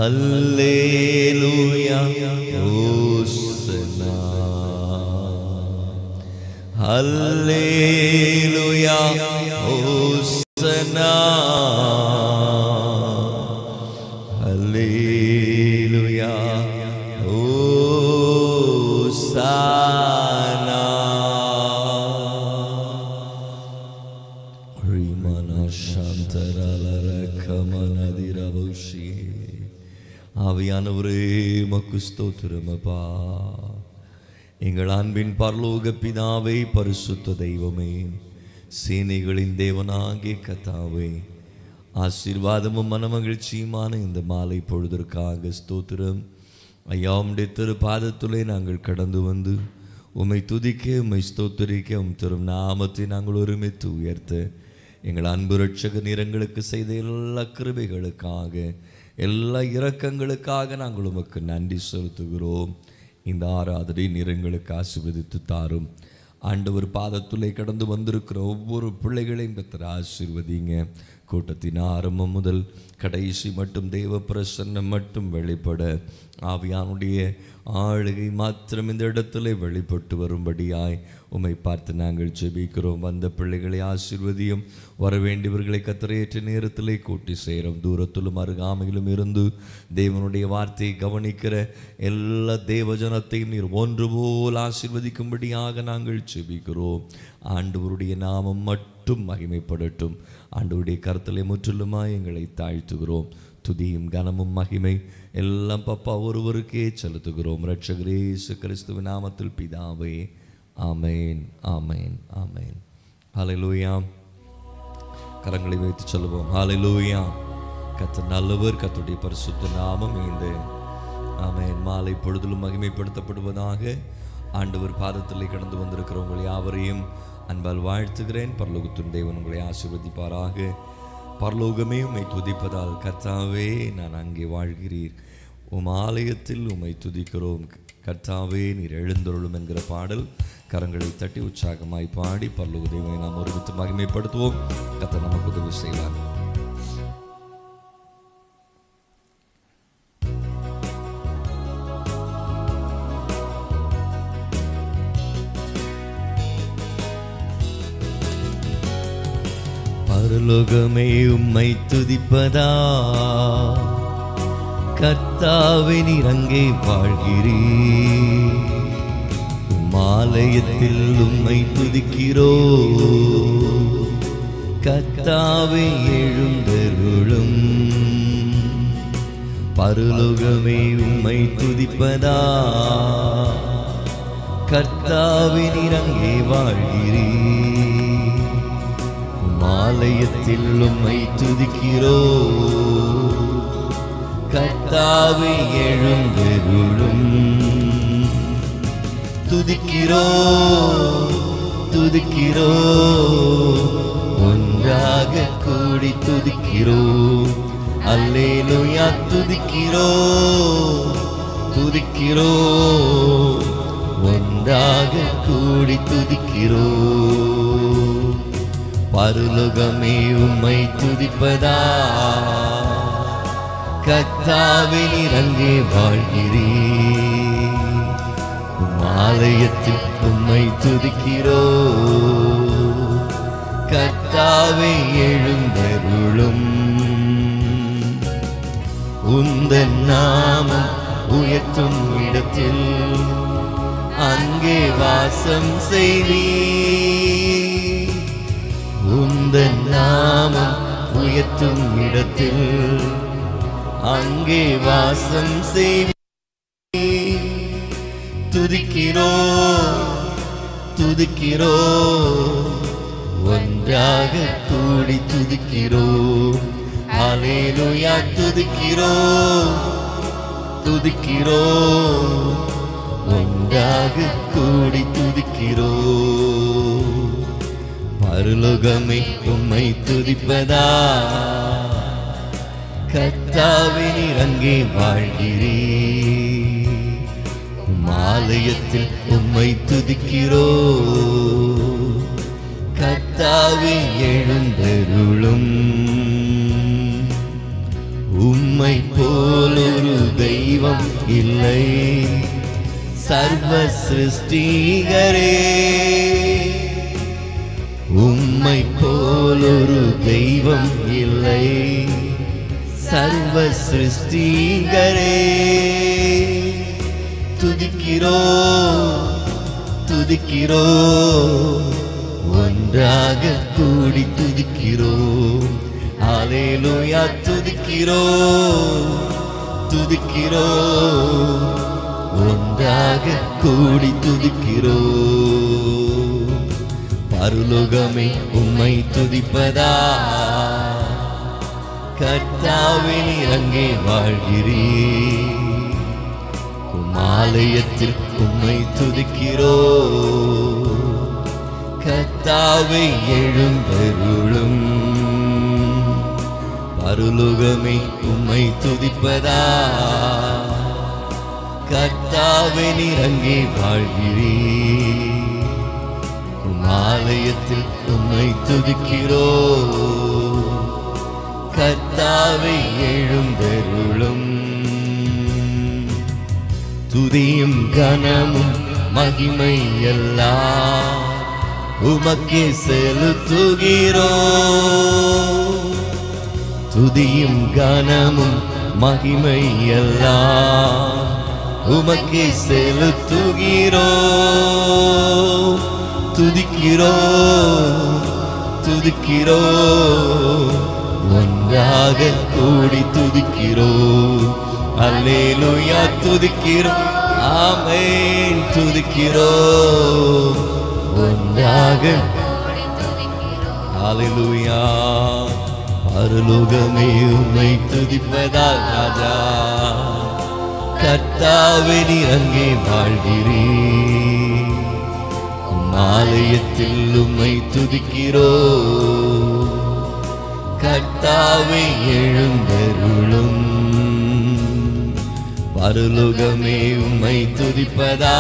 ஹல்லேலூயா ஓசனா ஹல்லேலூயா ஓசனா ஹல்லேலூயா ஓசானா Rimana Shantaralarakamanadiravoshi. ஆவியானவரே மக்கு ஸ்தோத்திரமப்பா எங்கள் அன்பின் பரலோக பிதாவே பரிசுத்த தெய்வமே சேனைகளின் தேவனாகிய கத்தாவே ஆசீர்வாதமும் மனமகிழ்ச்சியுமான இந்த மாலை பொழுதற்காக ஸ்தோத்திரம் ஐயா உம்முடைய திரு பாதத்திலே நாங்கள் கடந்து வந்து உம்மை துதிக்க உம்மை ஸ்தோத்தரிக்க உம் திரும் நாமத்தை நாங்கள் ஒருமித்து உயர்த்த எங்கள் அன்பு ரட்சக நிறங்களுக்கு செய்த எல்லா கிருபைகளுக்காக எல்லா இரக்கங்களுக்காக நாங்கள் உமக்கு நன்றி செலுத்துகிறோம் இந்த ஆராதனை நிறங்களுக்கு ஆசீர்வதித்து தாரும் ஆண்டவர் பாதத்துளை கடந்து வந்திருக்கிற ஒவ்வொரு பிள்ளைகளையும் கத்தர் ஆசீர்வதிங்க கூட்டத்தின் ஆரம்பம் முதல் கடைசி மட்டும் தேவ பிரசன்னம் மட்டும் வெளிப்பட ஆவியானுடைய ஆளுகை மாத்திரம் இந்த இடத்துல வெளிப்பட்டு வரும்படியாய் உம்மை பார்த்து நாங்கள் ஜெபிக்கிறோம் வந்த பிள்ளைகளை ஆசீர்வதியும் வர வேண்டியவர்களை கத்தரையற்ற நேரத்திலே கூட்டி சேரும் தூரத்திலும் அருகாமையிலும் இருந்து தேவனுடைய வார்த்தையை கவனிக்கிற எல்லா தேவஜனத்தையும் நீர் ஒன்று போல் ஆசீர்வதிக்கும்படியாக நாங்கள் ஜெபிக்கிறோம் ஆண்டவருடைய நாமம் மட்டும் மகிமைப்படட்டும் ஆண்டவருடைய கருத்தலை முற்றிலுமாய் எங்களை தாழ்த்துகிறோம் துதியும் கனமும் மகிமை எல்லாம் பப்பா ஒருவருக்கே செலுத்துகிறோம் ரட்சகரே இயேசு கிறிஸ்துவின் நாமத்தில் பிதாவே ஆமேன் ஆமேன் ஆமேன் ஹalleluya கரங்களை வைத்து சொல்லுவோம் ஹalleluya கத்த நல்லவர் கத்துடைய பரிசுத்த நாமம் இந்த ஆமென் மாலை பொழுதிலும் மகிமைப்படுத்தப்படுவதாக ஆண்டவர் பாதத்திலே கடந்து வந்திருக்கிற உங்களை யாவரையும் அன்பால் வாழ்த்துகிறேன் பரலோகத்தின் தேவன் உங்களை ஆசீர்வதிப்பாராக பரலோகமே உம்மை துதிப்பதால் கர்த்தாவே நான் அங்கே வாழ்கிறீர் உம் ஆலயத்தில் உம்மை துதிக்கிறோம் கர்த்தாவே நீர் எழுந்தருளும் என்கிற பாடல் கரங்களை தட்டி உற்சாகமாய் பாடி பரலோக தேவனை நாம் ஒருமித்து மகிமைப்படுத்துவோம் கர்த்தர் நமக்கு உதவி செய்வார் பரலோகமே உம்மை துதிப்பதா கர்த்தாவே நீர் அங்கே வாழ்கிறீ மாலயத்தில் உம்மை துதிக்கிறோ கர்த்தாவே எழுந்தருளும் பரலோகமே உம்மை துதிப்பதா கர்த்தாவே நீர் அங்கே வாழ்கிறீ மாலயத்தில் உம்மை துதிக்கிறோ கர்த்தாவே எழுந்தருளும் துதிக்கிறோ துதிக்கிறோ ஒன்றாக கூடி துதிக்கிறோ அல்லேலூயா துதிக்கிறோ துதிக்கிறோ ஒன்றாக கூடி துதிக்கிறோ பருலோகமே உம்மை துதிப்பதா கத்தாவில் இறங்கே வாழ்கிறீ உம் ஆலயத்தில் உம்மை துதிக்கிறோ கத்தாவே எழுந்தருளும் உந்தன் நாமம் உயர்த்தும் இடத்தில் அங்கே வாசம் செய்வீ உந்தன் நாமம் உயர்த்தும் இடத்தில் அங்கே வாசம் செய்வீ துதிக்கிறோ துதிக்கிறோ ஒன்றாக கூடி துதிக்கிறோ அலேலுயா துதிக்கிறோ துதிக்கிறோ ஒன்றாக கூடி துதிக்கிறோ பரலோகமே உம்மை துதிப்பதா கத்தாவின் அங்கே வாழ்கிறீ உம் ஆலயத்தில் உம்மை துதிக்கிறோ கத்தாவே எழுந்தருளும் உம் உம்மை போலொரு தெய்வம் இல்லை சர்வ சிருஷ்டிகரே உம்மை போலொரு தெய்வம் இல்லை சர்வ சிருஷ்டிகரே துதிக்கிறோ துதிக்கிறோ ஒன்றாக கூடி துதிக்கிறோ அலேலுயா துதிக்கிறோ துதிக்கிறோ ஒன்றாக கூடி துதிக்கிறோ பருலோகமே உம்மை துதிப்பதா கர்த்தாவின் அங்கே வாழ்கிறீ உமாலயத்தில் உம்மை துதிக்கிறோ கர்த்தாவை எழுந்தருளும் பருலோகமே உம்மை துதிப்பதா கர்த்தாவின் அங்கே வாழ்கிறீ உமாலயத்தில் உம்மை துதிக்கிறோ கர்த்தாவை எழுந்தருளும் துதியும் கனமும் மகிமை எல்லாம் உமக்கே செலுத்துகிறோ துதியும் கனமும் மகிமை எல்லாம் உமக்கே செலுத்துகிறோ துதிக்கிறோ துதிக்கிறோ ஒன்றாக கூடி துதிக்கிறோ அல்லேலூயா துதிக்கிறோ ஆமென் துதிக்கிறோ ஒன்றாக ஹalleluya பரலோகமே உம்மை துதிப்பதா ராஜா கர்த்தாவே நீர் அங்கே வாழ்கிறீ ஆலயத்தில் உம்மை துதிக்கிறோ கர்த்தாவே எழுந்தருளும் பரலோகமே உம்மை துதிப்பதா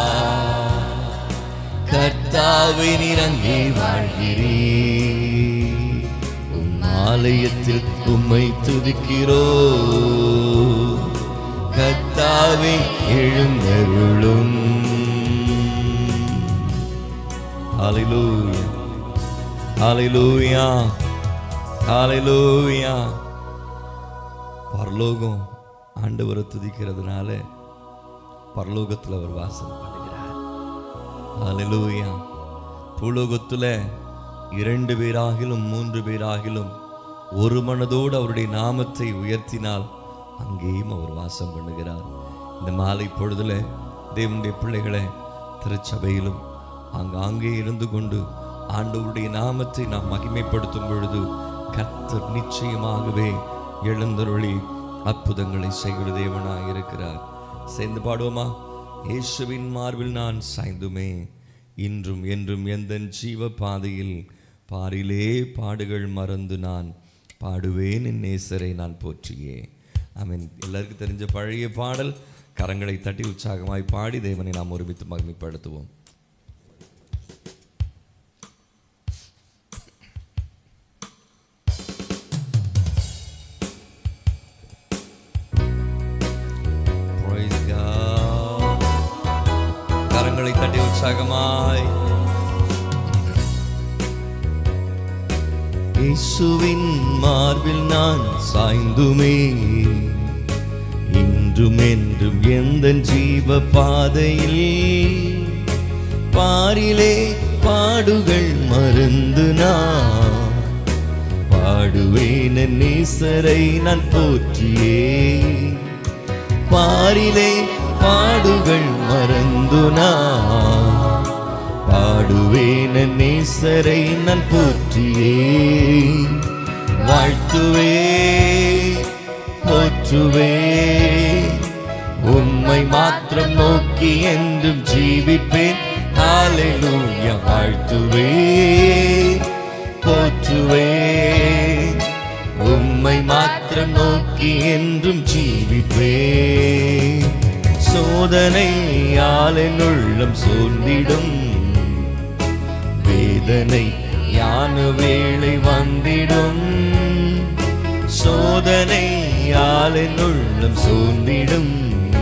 கர்த்தாவே நீர் அங்கே வாழ்கிறீ உம் ஆலயத்தில் உம்மை துதிக்கிறோ கர்த்தாவே எழுந்தருளும் ஹalleluya ஹalleluya ஹalleluya பரலோகம் ஆண்டவரை துதிக்கிறதுனால பரலோகத்தில் அவர் வாசம் பண்ணுகிறார் ஹalleluya பூலோகத்தில் இரண்டு பேராகிலும் மூன்று பேராகிலும் ஒரு மனதோடு அவருடைய நாமத்தை உயர்த்தினால் அங்கேயும் அவர் வாசம் பண்ணுகிறார் இந்த மாலை பொழுதுல தேவனுடைய பிள்ளைகளை திருச்சபையிலும் அங்காங்கே இருந்து கொண்டு ஆண்டவருடைய நாமத்தை நாம் மகிமைப்படுத்தும் பொழுது கர்த்தர் நிச்சயமாகவே எழுந்தருளி அற்புதங்களை செய்கிற தேவனாய் இருக்கிறார் சேர்ந்து பாடுவோமா இயேசுவின் மார்பில் நான் சாய்ந்துமே இன்றும் என்றும் எந்த ஜீவ பாதையில் பாரிலே பாடுகள் மறந்து நான் பாடுவேன் என் நேசரை நான் போற்றியே ஆமென் எல்லாருக்கும் தெரிஞ்ச பழைய பாடல் கரங்களை தட்டி உற்சாகமாய் பாடி தேவனை நாம் ஒருமித்து மகிமைப்படுத்துவோம் Praise God. கரங்களை தட்டி உற்சாகமாய் இயேசுவின் மார்பில் நான் சாய்ந்துமே இன்றும் என்றும் எந்த ஜீவ பாதையில் பாரிலே பாடுகள் மருந்து நான் பாடுவேன் என் நேசரை நான் போற்றியே பாரிலே பாடுகள் மறந்து நான் பாடுவேன் என் நேசரை நான் போற்றியே வாழ்த்துவே போற்றுவே உம்மை மாத்திரம் நோக்கி என்றும் ஜீவிப்பேன் ஹalleluya வாழ்த்துவே போற்றுவே உம்மை மாத்திரம் நோக்கி என்றும் ஜீவிப்பே சோதனையால் என் உள்ளம் சோர்ந்திடும் வேதனை யான வேளை வந்திடும் சோதனையால் என் உள்ளம் சூழ்ந்திடும்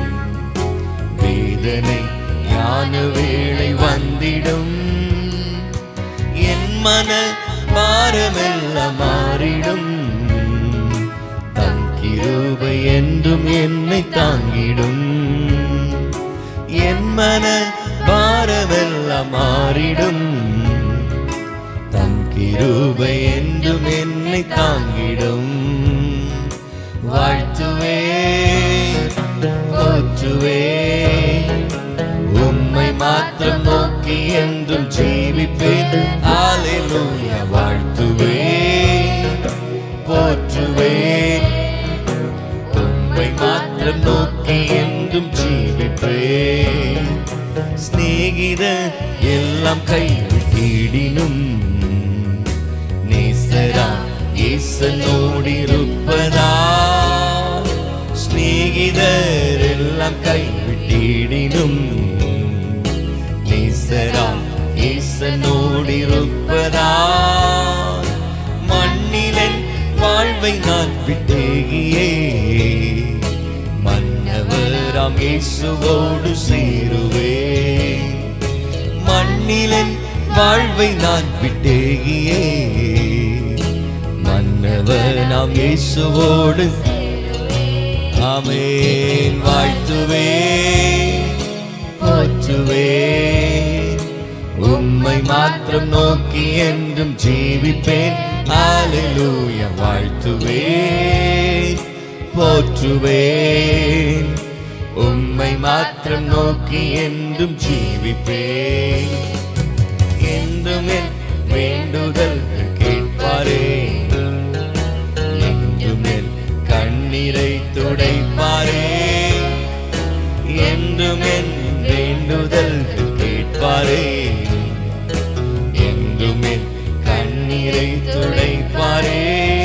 வேதனை ஞான வேளை வந்திடும் என் மன பாரமெல்லாம் மாறிடும் தன் கிருபை என்றும் என்னை தாங்கிடும் என் மன பாரமெல்லாம் மாறிடும் தன் கிருபை என்றும் என்னை தாங்கிடும் வாழ்த்துவே போற்றுவே உம்மை மாத்திரம் நோக்கி என்றும் ஜீவிப்பேன் ஆலையிலூயா வாழ்த்துவே போற்றுவே உம்மை மாத்திரம் நோக்கி என்றும் ஜீவிப்பேன் சிநேகித எல்லாம் கைவிட்டிடினும் நேசரா ஈசனோடிருப்பதா சிநேகிதர் எல்லாம் கைவிட்டிடினும் நேசரா ஈசனோடிருப்பதா மண்ணிலன் வாழ்வை நான் விட்டேகியே மன்னவராம் இயேசுவோடு சேருவே மண்ணிலன் வாழ்வை நான் விட்டேகியே மன்னவர் நாம் இயேசுவோடு ஆமென் வாழ்த்துவே போற்றுவே உம்மை மாத்திரம் நோக்கி என்றும் ஜீவிப்பேன் ஹalleluya வாழ்த்துவேன் போற்றுவேன் உம்மை மாத்திரம் நோக்கி என்றும் ஜீவிப்பேன் என்றும் என் வேண்டுதல் கேட்பாரே என்றும் என் கண்ணீரை துடைப்பாரே என்றும் என் வேண்டுதல் கேட்பாரே என்றும் என் கண்ணீரை துடைப்பாரே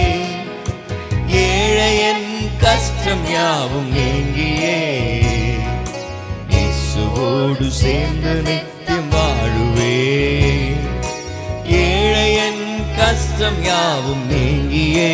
ஏழையன் கஷ்டம் யாவும் நீங்கியே இயேசுவோடு சேர்ந்து நித்தியம் வாழுவே ஏழையன் கஷ்டம் யாவும் நீங்கியே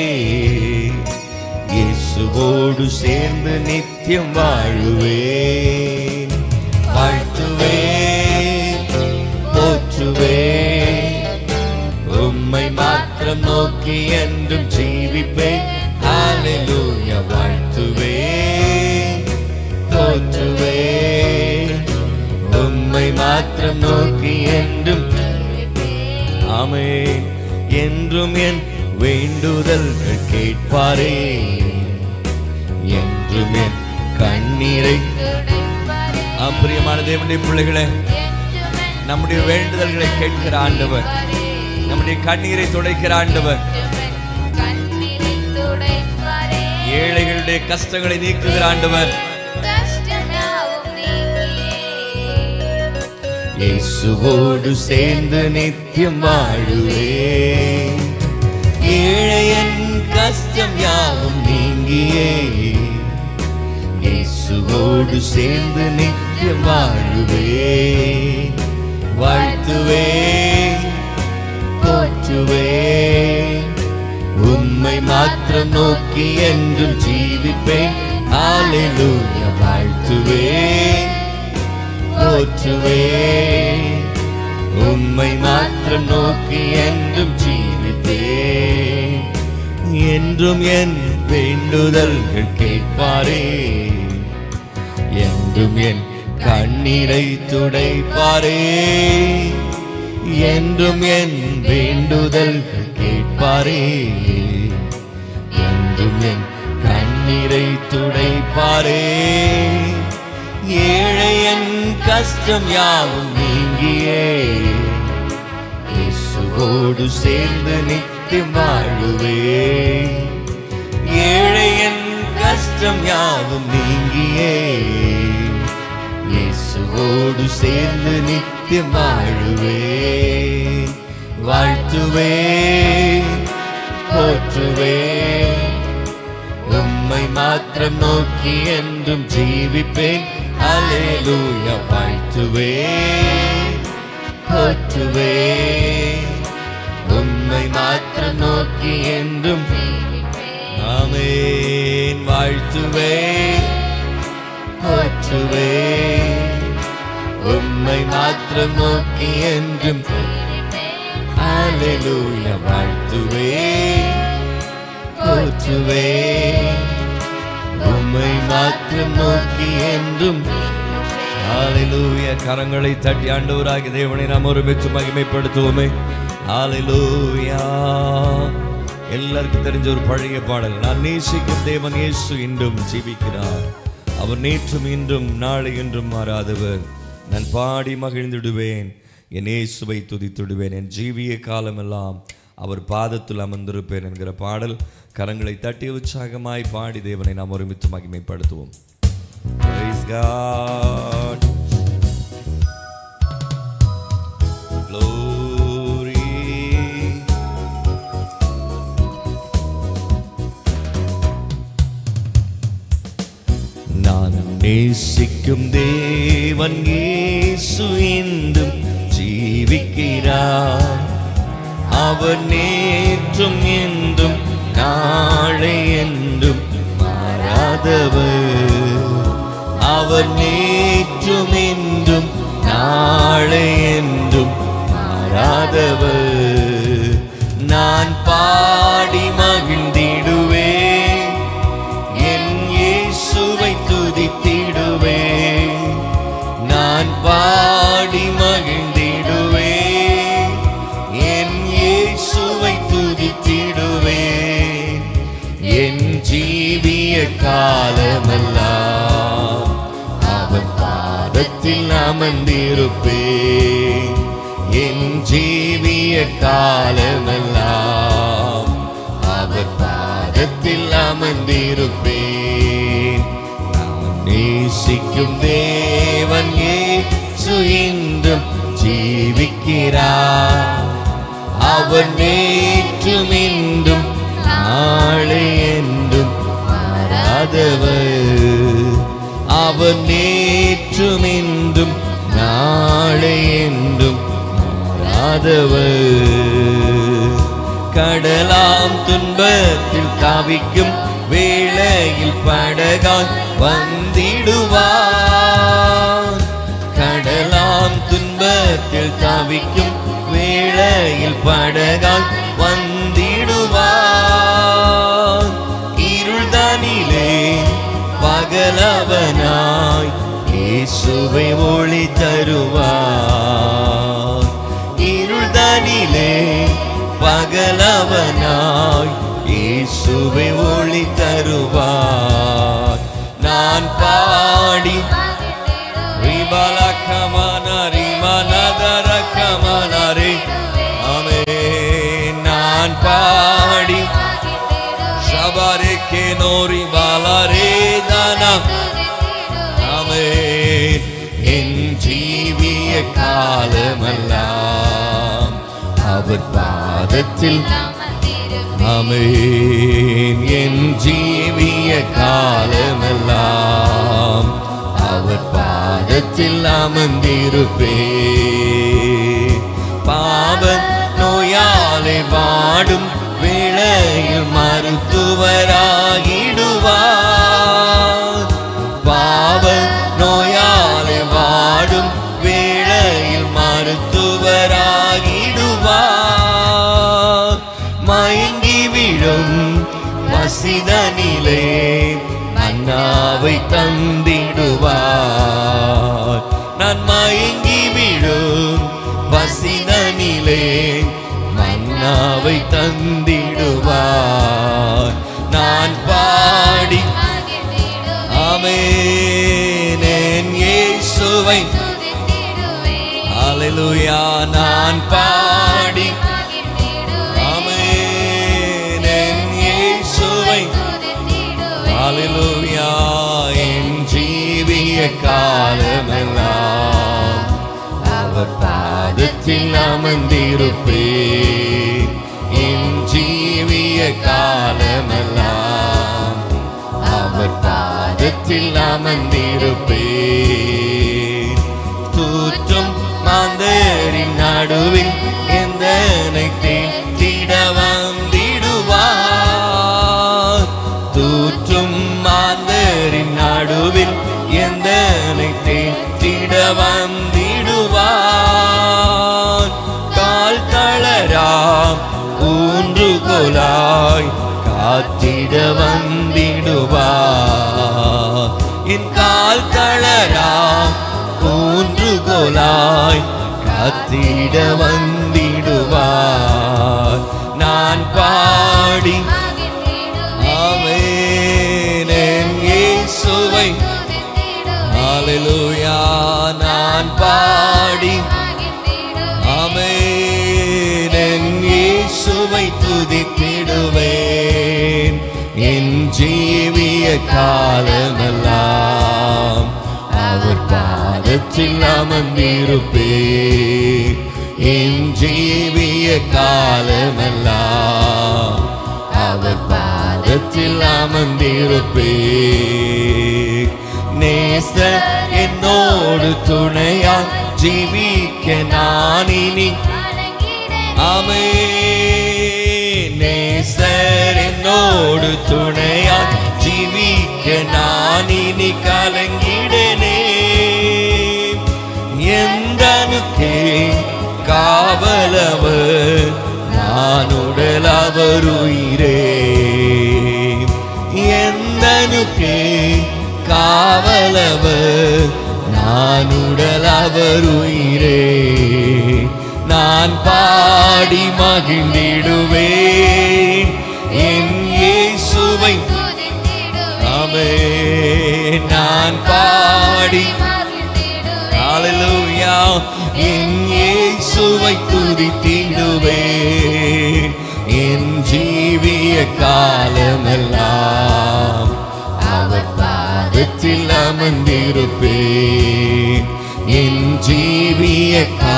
இயேசுவோடு சேர்ந்து நித்தியம் வாழுவேன் வாழ்த்துவேன் போற்றுவேன் உம்மை மாத்திரம் நோக்கி என்றும் ஜீவிப்பேன் ஹalleluya வாழ்த்துவேன் போற்றுவேன் உம்மை மாத்திரம் நோக்கி என்றும் ஆமென் என்றும் என் வேண்டுதல்கள் கேட்பாரே என்றும் என் கண்ணீரை ஆம், பிரியமான தேவனுடைய பிள்ளைகளே நம்முடைய வேண்டுதல்களை கேட்கிற ஆண்டவர் நம்முடைய கண்ணீரை துடைக்கிற ஆண்டவர் ஏழைகளுடைய கஷ்டங்களை நீக்குகிற ஆண்டவர் இயேசுவோடு சேர்ந்து நித்தியம் வாழுவே ஏழையன் கஷ்டம் யாவும் நீங்கியே இயேசுவோடு சேர்ந்து நித்தியம் வாழுவே வாழ்த்துவே போற்றுவே உம்மை மாத்திரம் நோக்கி என்றும் ஜீவிப்பேன் ஹalleluya வாழ்த்துவேன் போற்றுவேன் உம்மை மாத்திரம் நோக்கி என்றும் ஜீவித்தேன் என்றும் என் வேண்டுதல்கள் கேட்பாரே என்றும் என் கண்ணீரை துடைப்பாரே என்றும் என் வேண்டுதல்கள் கேட்பாரே என்றும் என் கண்ணீரை துடைப்பாரே ஏழையன் கஷ்டம் யாவும் நீங்கியே இயேசுவோடு சேர்ந்து நித்தியம் வாழுவே ஏழையன் கஷ்டம் யாவும் நீங்கியே இயேசுவோடு சேர்ந்து நித்தியம் வாழுவே வாழ்த்துவே போற்றுவே உம்மை மாத்திரம் நோக்கி என்றும் ஜீவிப்பேன் அலேலூயா வாழ்த்துவே போற்றுவே உம்மை மாத்திரம் நோக்கி என்றும் ஆமே வாழ்த்துவே போற்றுவே உம்மை மாத்திரம் நோக்கி என்றும் ஹalleluya வாழ்த்துவே போற்றுவே உம்மை மாத்திரம் நோக்கி என்றும் ஹalleluya கரங்களை தட்டி ஆண்டவராகிய தேவனை நாம் ஒருமித்து மகிமைப்படுத்துவோமே ஹalleluya எல்லாருக்கும் தெரிஞ்ச ஒரு பழைய பாடல் நான் நேசிக்கும் தேவன் இயேசு இன்றும் ஜீவிக்கிறார் அவர் நேற்றும் இன்றும் நாளை என்றும் மாறாதவர் நான் பாடி மகிழ்ந்திடுவேன் என் இயேசுவை துதித்துடுவேன் என் ஜீவிய காலமெல்லாம் அவர் பாதத்தில் அமர்ந்திருப்பேன் என்கிற பாடல் கரங்களை தட்டி உற்சாகமாய் பாடி தேவனை நாம் ஒருமித்து மகிமைப்படுத்துவோம் Praise God. Glory. நான் நேசிக்கும் தேவன் இயேசு இன்றும் ஜீவிக்கிறார் அவர் நேற்றும் என்றும் நாளை என்றும் மாறாதவர் அவர் நேற்றும் என்றும் நாளை என்றும் மாறாதவர் நான் பாடி மகிழ்ந்திடுவேன் என் இயேசுவை துதித்திடுவேன் நான் பாடி மகிழ்ந்திடுவேன் என் இயேசுவை துதித்திடுவேன் என் ஜீவிய காலமெல்லாம் அவன் பாதத்தில் அமர்ந்திருப்பேன் என் ஜீவிய காலமெல்லாம் அவர் பாதத்தில் அமர்ந்திருப்பேன் நான் நேசிக்கும் தேவன் ஏசு இன்றும் ஜீவிக்கிறார் அவர் நேற்றும் இன்றும் நாளை என்றும் மாறாதவர் அவர் நேற்றும் இன்றும் நாளை என்றும் மாறாதவர் கடலாம் துன்பத்தில் தாவிக்கும் வேளையில் படகாய் வந்திடுவார் கடலாம் துன்பத்தில் தாவிக்கும் வேளையில் படகாய் வந்திடுவார் இருள்தனிலே பகலவனாய் இயேசுவை ஒளி தருவார் இருள்தனிலே பகலவனாய் இயேசுவை ஒளி தருவார் நான் பாடி ரிபலக்கமனரி மனதரக்கமனரி ஆமே நான் பாடி ஷபரே கேனோரி பாலரே தானம் ஆமென் என் ஜீவிய காலமெல்லாம் அவர் பாதத்தில் ஆமென் என் ஜீவிய காலமெல்லாம் அவர் பாதத்தில் அமர்ந்திருப்பே பாவ நோயாலே வாடும் வேளையில் மருத்துவராகிடுவார் பாவ நோயாலே வாடும் வேளையில் மருத்துவராகிடுவார் மயங்கி விழும் பசிதனிலே மன்னாவை தந்திடுவார் நான் மயங்கி விழும் பசிதனிலே மன்னாவை தந்திடுவார் நான் பாடி ஆமென் என் இயேசுவை ஹalleluya நான் பாடி ஆமென் என் இயேசுவை ஹalleluya என் ஜீவிய காலமெல்லாம் அவர் பாதத்தில் அமர்ந்திருப்பே என் ஜீவிய காலமெல்லாம் அவர் பாதத்தில் அமர்ந்திருப்பேன் தூற்றும் மாந்தரின் நடுவில் எந்தனை தேற்றிட வந்திடுவார் தூற்றும் மா என் கால் தளரா ஊன்றுகோலாய் காத்திட வந்திடுவார் நான் பாடி ஆமென் என் இயேசுவை ஹalleluya நான் பாடி ஆமென் என் இயேசுவை துதித்திடுவேன் என் ஜீவிய காலமெல்லாம் அவர் பாதத்தில் அமர்ந்திருப்பேன் என் ஜீவிய காலமெல்லாம் அவர் பாதத்தில் அமர்ந்திருப்பேன் நேச என்னோடு துணையா ஜீவிக்க நான் இனி ஆமே நேசர் என்னோடு துணையா ஜீவிக்க நான் இனி கலங்கிடனே எந்தனுக்கே காவலவர் நான் உடல் அவர் உயிரே எந்தனுக்கே காவலவர் நான் உடல் அவர் உயிரே நான் பாடி மகிழ்ந்திடுவேன் என் இயேசுவை ஆமே நான் பாடி ஹalleluya என் இயேசுவை துதித்திடுவேன் என் ஜீவிய காலமெல்லாம் அவர் பாதத்தில் அமர்ந்திருப்பேன் என் ஜீவிய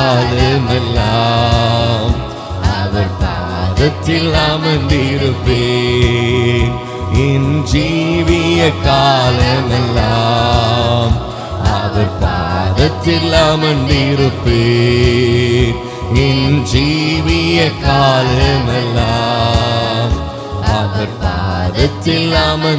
காலமெல்லாம் அவர் பாதத்தில் அமர்ந்திருப்பேன் என் ஜீவிய காலமெல்லாம் அவர் பாதத்தில் அமர்ந்திருப்பேன் என் ஜீவிய காலமெல்லாம் அவர் பாதத்தில்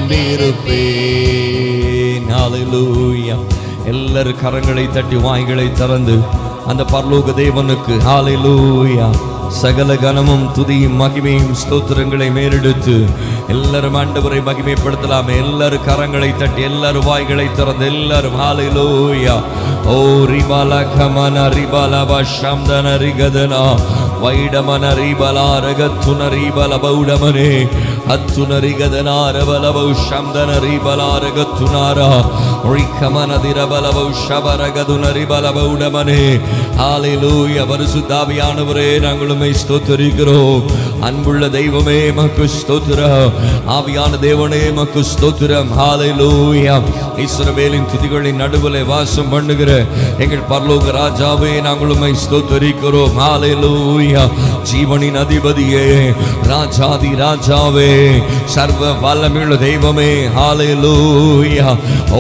அமர்ந்திருப்பேன் ஹalleluya எல்லாரும் கரங்களை தட்டி வாய்களை திறந்து அந்த பரலோக தேவனுக்கு ஹalleluya சகல கனமும் துதியும் மகிமையும் ஸ்தோத்திரங்களை மேலெடுத்து எல்லாரும் ஆண்டவரை மகிமைப்படுத்தலாம் எல்லாரும் கரங்களை தட்டி எல்லாரும் வாய்களை திறந்து எல்லாரும் ஹalleluya ஓ ரிபால கமன ரிபால வஷம்தன ரிகதனா வைடமன ரிபலா ரகத்துன ரிபல பௌடமனே ಹತ್ತುನರಿಗದನಾರ ಬಲವೌ ಶಂದನರಿ ಬಲಾರಗತ್ತುನಾರ ರಿಖಮನದಿರ ಬಲವೌ ಶಬರಗದುನರಿ ಬಲವೌಡಮನೆ ஹalleluya பரிசுத்தாவியானவரே நாங்கள் உம்மை ஸ்தோத்திரிக்கிறோம் அன்புள்ள தெய்வமே மக்கு ஸ்தோத்திரம் ஆவியான தேவனே மக்கு ஸ்தோத்திரம் ஹalleluya இஸ்ரவேலின் துதிகளின் நடுவிலே வாசம் பண்ணுகிற எங்கள் பரலோக ராஜாவே நாங்கள் உம்மை ஸ்தோத்திரிக்கிறோம் ஹalleluya ஜீவனின் அதிபதியே ராஜாதி ராஜாவே சர்வ வல்லமையுள்ள தெய்வமே ஹalleluya ஓ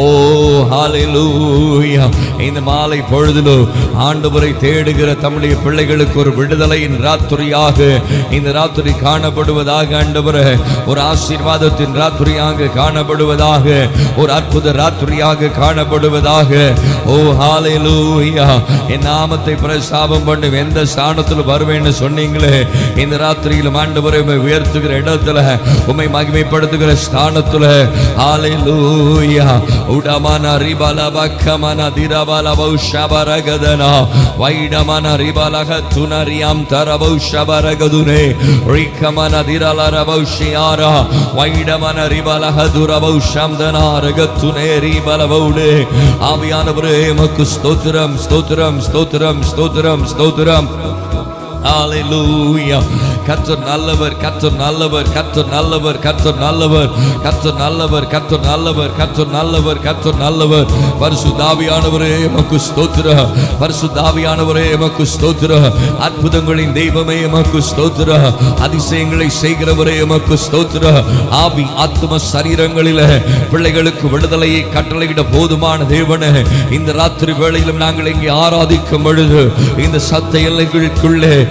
ஹalleluya இந்த மாலை பொழுதிலும் ஆண்டவரை தேடுகிற தம்முடைய பிள்ளைகளுக்கு ஒரு விடுதலையின் ராத்திரியாக இந்த ராத்திரி காணப்படுவதாக ஆண்டவரே ஒரு ஆசீர்வாதத்தின் ராத்திரியாக காணப்படுவதாக ஒரு அற்புத ராத்திரியாக காணப்படுவதாக ஓ ஹalleluya என் நாமத்தை பிரஸ்தாபம் பண்ணும் எந்த ஸ்தானத்தில் வருவேன்னு சொன்னீங்களே இந்த ராத்திரியில் ஆண்டவரை உம்மை உயர்த்துகிற இடத்துல உம்மை மகிமைப்படுத்துகிற ஸ்தானத்துல ஹalleluya உடமான ரிபல பக்கமன திரபல பௌஷபரகதனா வைடமன ரிபலக துனரியாம் தரபௌ ஷபரகதுனே ரிக்கமன திரலர பௌஷியாரா வைடமன ரிபலக துரபௌ ஷம்தனாரகத்துனே ரிபலபௌடே ஆவியானவரே மக்கு ஸ்தோத்திரம் ஸ்தோத்திரம் ஸ்தோத்திரம் ஸ்தோத்திரம் ஸ்தோத்திரம் ஹalleluya கர்த்தர் நல்லவர் கர்த்தர் நல்லவர் கர்த்தர் நல்லவர் கர்த்தர் நல்லவர் கர்த்தர் நல்லவர் கர்த்தர் நல்லவர் கர்த்தர் நல்லவர் கர்த்தர் நல்லவர் பரிசுத்தாவியானவரே எமக்கு ஸ்தோத்திர பரிசுத்தாவியானவரே எமக்கு ஸ்தோத்திர அற்புதங்களின் தெய்வமே எமக்கு ஸ்தோத்திர அதிசயங்களை செய்கிறவரே எமக்கு ஸ்தோத்திர ஆவி ஆத்ம சரீரங்களிலே பிள்ளைகளுக்கு விடுதலையை கட்டளையிட போதுமான தேவனே இந்த ராத்திரி வேளையிலும் நாங்கள் இங்கே ஆராதிக்கும் பொழுது இந்த சத்த எல்லைகளுக்குள்ளே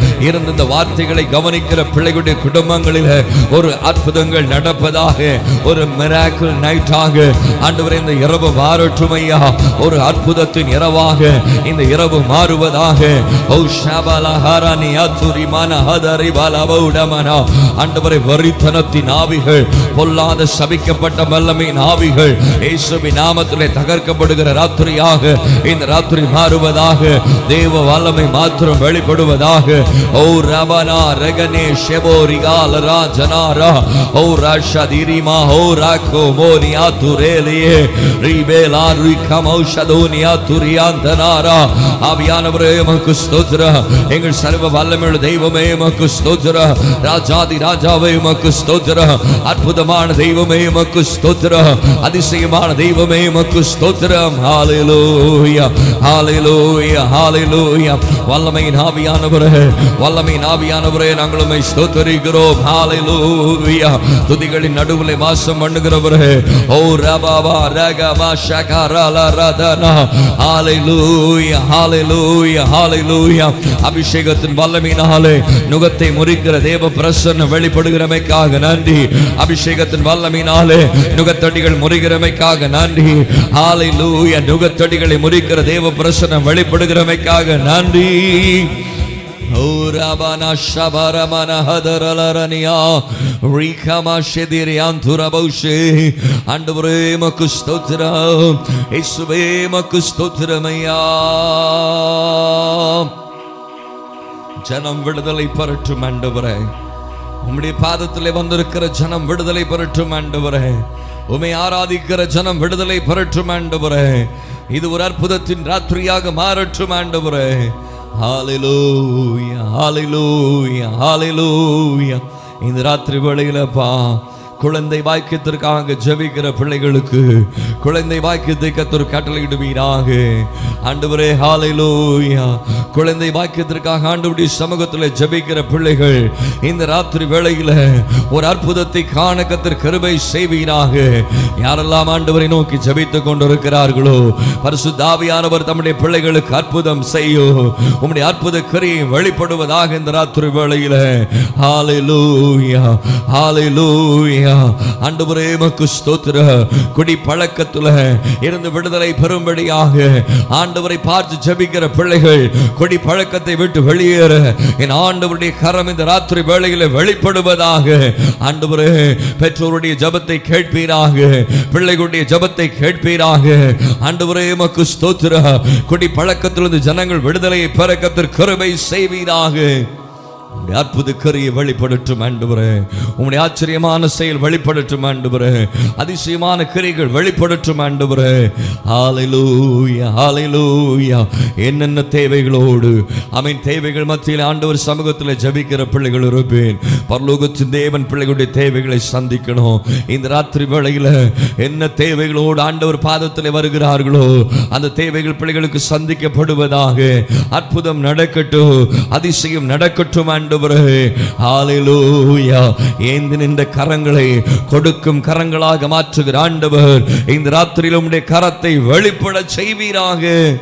இருந்த இந்த வார்த்தைகளை கவனிக்கிற பிள்ளைகளுடைய குடும்பங்களில் ஒரு அற்புதங்கள் நடப்பதாக ஒரு மிராக்கிள் நைட்டாக ஆண்டவரே இந்த இரவு மாறட்டும் ஐயா ஒரு அற்புதத்தின் இரவாக இந்த இரவு மாறுவதாக ஓ ஷபல ஹரானி அத்துரி மன ஹதரி பலவௌடமனா ஆண்டவரை வரித்தனத்தின் ஆவிகள் பொல்லாத சபிக்கப்பட்ட வல்லமையின் ஆவிகள் இயேசுவின் நாமத்திலே தகர்க்கப்படுகிற ராத்திரியாக இந்த ராத்திரி மாறுவதாக தேவ வல்லமை மாத்திரம் வெளிப்படுவதாக ஓ ரபனா ரகனே ஷெபோரிகால ராஜனாரா ஓ ராஷதிரிமா ஓ ராக்கோ மோனியா துரேலியே ரீபேலா ரிகமௌ ஷதோனியா துரியாந்தனாரா ஆவியானவரே மக்கு ஸ்தோத்திர எங்கள் சர்வ வல்லமையுள்ள தெய்வமே மக்கு ஸ்தோத்திர ராஜாதி ராஜாவே மக்கு ஸ்தோத்திர அற்புதமான தெய்வமே மக்கு ஸ்தோத்திர அதிசயமான தெய்வமே மக்கு ஸ்தோத்திரம் ஹalleluya ஹalleluya ஹalleluya வல்லமையின் ஆவியானவரே வல்லமையின் ஆவியானவரே நாங்கள் உம்மை ஸ்தோத்திரிக்கிறோம் ஹalleluya துதிகளின் நடுவிலே வாசம் பண்ணுகிறவரே ஓ ரபாபா ரகமா ஷகரல ரதனா ஹalleluya ஹalleluya ஹalleluya அபிஷேகத்தின் வல்லமையினாலே நுகத்தை முறிக்கிற தேவ பிரசன்னம் வெளிப்படுகிறமைக்காக நன்றி அபிஷேகத்தின் வல்லமையினாலே நுகத்தடிகள் முறிகிறமைக்காக நன்றி ஹalleluya நுகத்தடிகளை முறிக்கிற தேவ பிரசன்னம் வெளிப்படுகிறமைக்காக நன்றி ஓ ரபனா ஷபரமன ஹதரலரனியா ரீகமா ஷெதிரியாந்துரபௌஷே ஆண்டவரே மக்கு ஸ்தோத்திரம் இயேசுவே மக்கு ஸ்தோத்திரமையா ஜனம் விடுதலை பெறட்டும் ஆண்டவரே உம்முடைய பாதத்திலே வந்திருக்கிற ஜனம் விடுதலை பெறட்டும் ஆண்டவரே உமை ஆராதிக்கிற ஜனம் விடுதலை பெறட்டும் ஆண்டவரே இது ஒரு அற்புதத்தின் ராத்திரியாக மாறட்டும் ஆண்டவரே ஹalleluya ஹalleluya ஹalleluya இந்த ராத்திரி வேளையிலப்பா குழந்தை வாக்கியத்திற்காக ஜெபிக்கிற பிள்ளைகளுக்கு குழந்தை வாக்கியத்தை கத்தர் கட்டளையிடுவீராக ஆண்டவரே ஹalleluya குழந்தை வாக்கியத்திற்காக ஆண்டவருடைய சமூகத்தில் ஜெபிக்கிற பிள்ளைகள் இந்த ராத்திரி வேளையில ஒரு அற்புதத்தை காண கத்தர் கிருபை செய்வீராக யாரெல்லாம் ஆண்டவரை நோக்கி ஜெபித்துக் கொண்டிருக்கிறார்களோ பரிசுத்தாவியானவர் தம்முடைய பிள்ளைகளுக்கு அற்புதம் செய்யும் உம்முடைய அற்புத கிரியை வெளிப்படுவதாக இந்த ராத்திரி வேளையில ஹalleluya ஹalleluya ஆண்டவரே மக்கு ஸ்தோத்திர குடி பழக்கத்துல இருந்து விடுதலை பெறும்படியாக ஆண்டவரை பார்த்து ஜெபிக்கிற பிள்ளைகள் குடி பழக்கத்தை விட்டு வெளியேற என் ஆண்டவருடைய கரம் இந்த ராத்திரி வேளையில வெளிப்படுவதாக ஆண்டவரே பெற்றோருடைய ஜெபத்தை கேட்பீராக பிள்ளைகளுடைய ஜெபத்தை கேட்பீராக ஆண்டவரே மக்கு ஸ்தோத்திர குடி பழக்கத்திலிருந்து ஜனங்கள் விடுதலையை பெற கத்தர் கிருபை செய்வீராக உம்முடைய அற்புத கரியை வெளிப்படட்டும் ஆண்டவரே உம்முடைய ஆச்சரியமான செயல் வெளிப்படட்டும் ஆண்டவரே அதிசயமான கிரிகள் வெளிப்படட்டும் ஆண்டவரே ஹalleluya ஹalleluya என்னென்ன தேவைகளோடு அமீன் தேவைகள் மத்தியில் ஆண்டவர் சமூகத்தில் ஜெபிக்கிற பிள்ளைகள் இருப்பேன் பரலோகத்தின் தேவன் பிள்ளைகளுடைய தேவைகளை சந்திக்கணும் இந்த ராத்திரி வேளையில என்ன தேவைகளோடு ஆண்டவர் பாதத்தில் வருகிறார்களோ அந்த தேவைகள் பிள்ளைகளுக்கு சந்திக்கப்படுவதாக அற்புதம் நடக்கட்டும் அதிசயம் நடக்கட்டும் ஆண்டவரே ஹalleluya ஏந்தி நின்ற கரங்களை கொடுக்கும் கரங்களாக மாற்றுகிற ஆண்டவர் இந்த ராத்திரியில் உம்முடைய கரத்தை வெளிப்பட செய்வீராக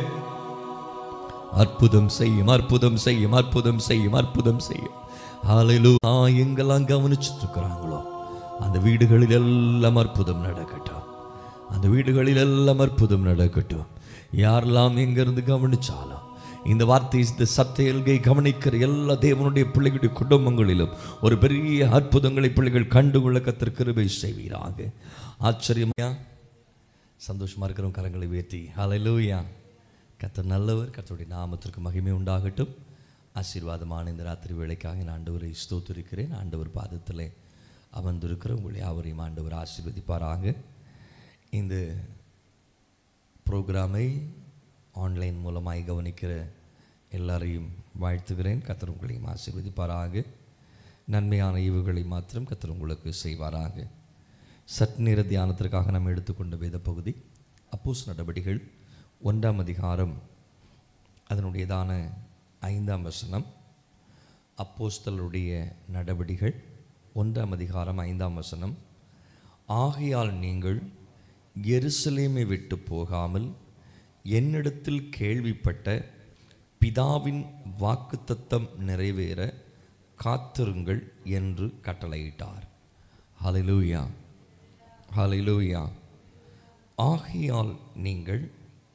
அற்புதம் செய்யும் அற்புதம் செய்யும் அற்புதம் செய்யும் அற்புதம் செய்யும் ஹalleluya எங்கெல்லாம் கவனிச்சுட்டு இருக்கிறாங்களோ அந்த வீடுகளில் எல்லாம் அற்புதம் நடக்கட்டும் அந்த வீடுகளில் எல்லாம் அற்புதம் நடக்கட்டும் யாரெல்லாம் எங்கிருந்து கவனிச்சாலும் இந்த வார்த்தை இந்த சத்தையல்கை கவனிக்கிற எல்லா தேவனுடைய பிள்ளைகளுடைய குடும்பங்களிலும் ஒரு பெரிய அற்புதங்களை பிள்ளைகள் கண்டுகொள்ள கத்தர் கிருபை செய்வீராக ஆச்சரியமையா சந்தோஷமா இருக்கிறவங்க கரங்களை உயர்த்தி ஹalleluya கத்தர் நல்லவர் கத்தருடைய நாமத்திற்கு மகிமை உண்டாகட்டும் ஆசீர்வாதமான இந்த ராத்திரி வேளைக்காக நான் ஆண்டவரை ஸ்தோத்திருக்கிறேன் ஆண்டவர் பாதத்திலே அமர்ந்திருக்கிற உங்களை யாவரையும் ஆண்டவர் ஆசீர்வதிப்பாராக இந்த ப்ரோக்ராமை ஆன்லைன் மூலமாய் கவனிக்கிற எல்லாரையும் வாழ்த்துகிறேன் கத்தர் உங்களையும் ஆசீர்வதிப்பாராக நன்மையான ஈவுகளை மாத்திரம் கத்தர் உங்களுக்கு செய்வாராக சற்று நேர தியானத்திற்காக நாம் எடுத்துக்கொண்ட வேத பகுதி அப்போஸ் நடவடிகள் ஒன்றாம் அதிகாரம் அதனுடையதான ஐந்தாம் வசனம் அப்போஸ்தலருடைய நடவடிகள் ஒன்றாம் அதிகாரம் ஐந்தாம் வசனம் ஆகையால் நீங்கள் எருசலேமை விட்டு போகாமல் என்னிடத்தில் கேள்விப்பட்ட பிதாவின் வாக்குத்தத்தம் நிறைவேற காத்திருங்கள் என்று கட்டளையிட்டார் ஹalleluya ஹalleluya ஆகையால் நீங்கள்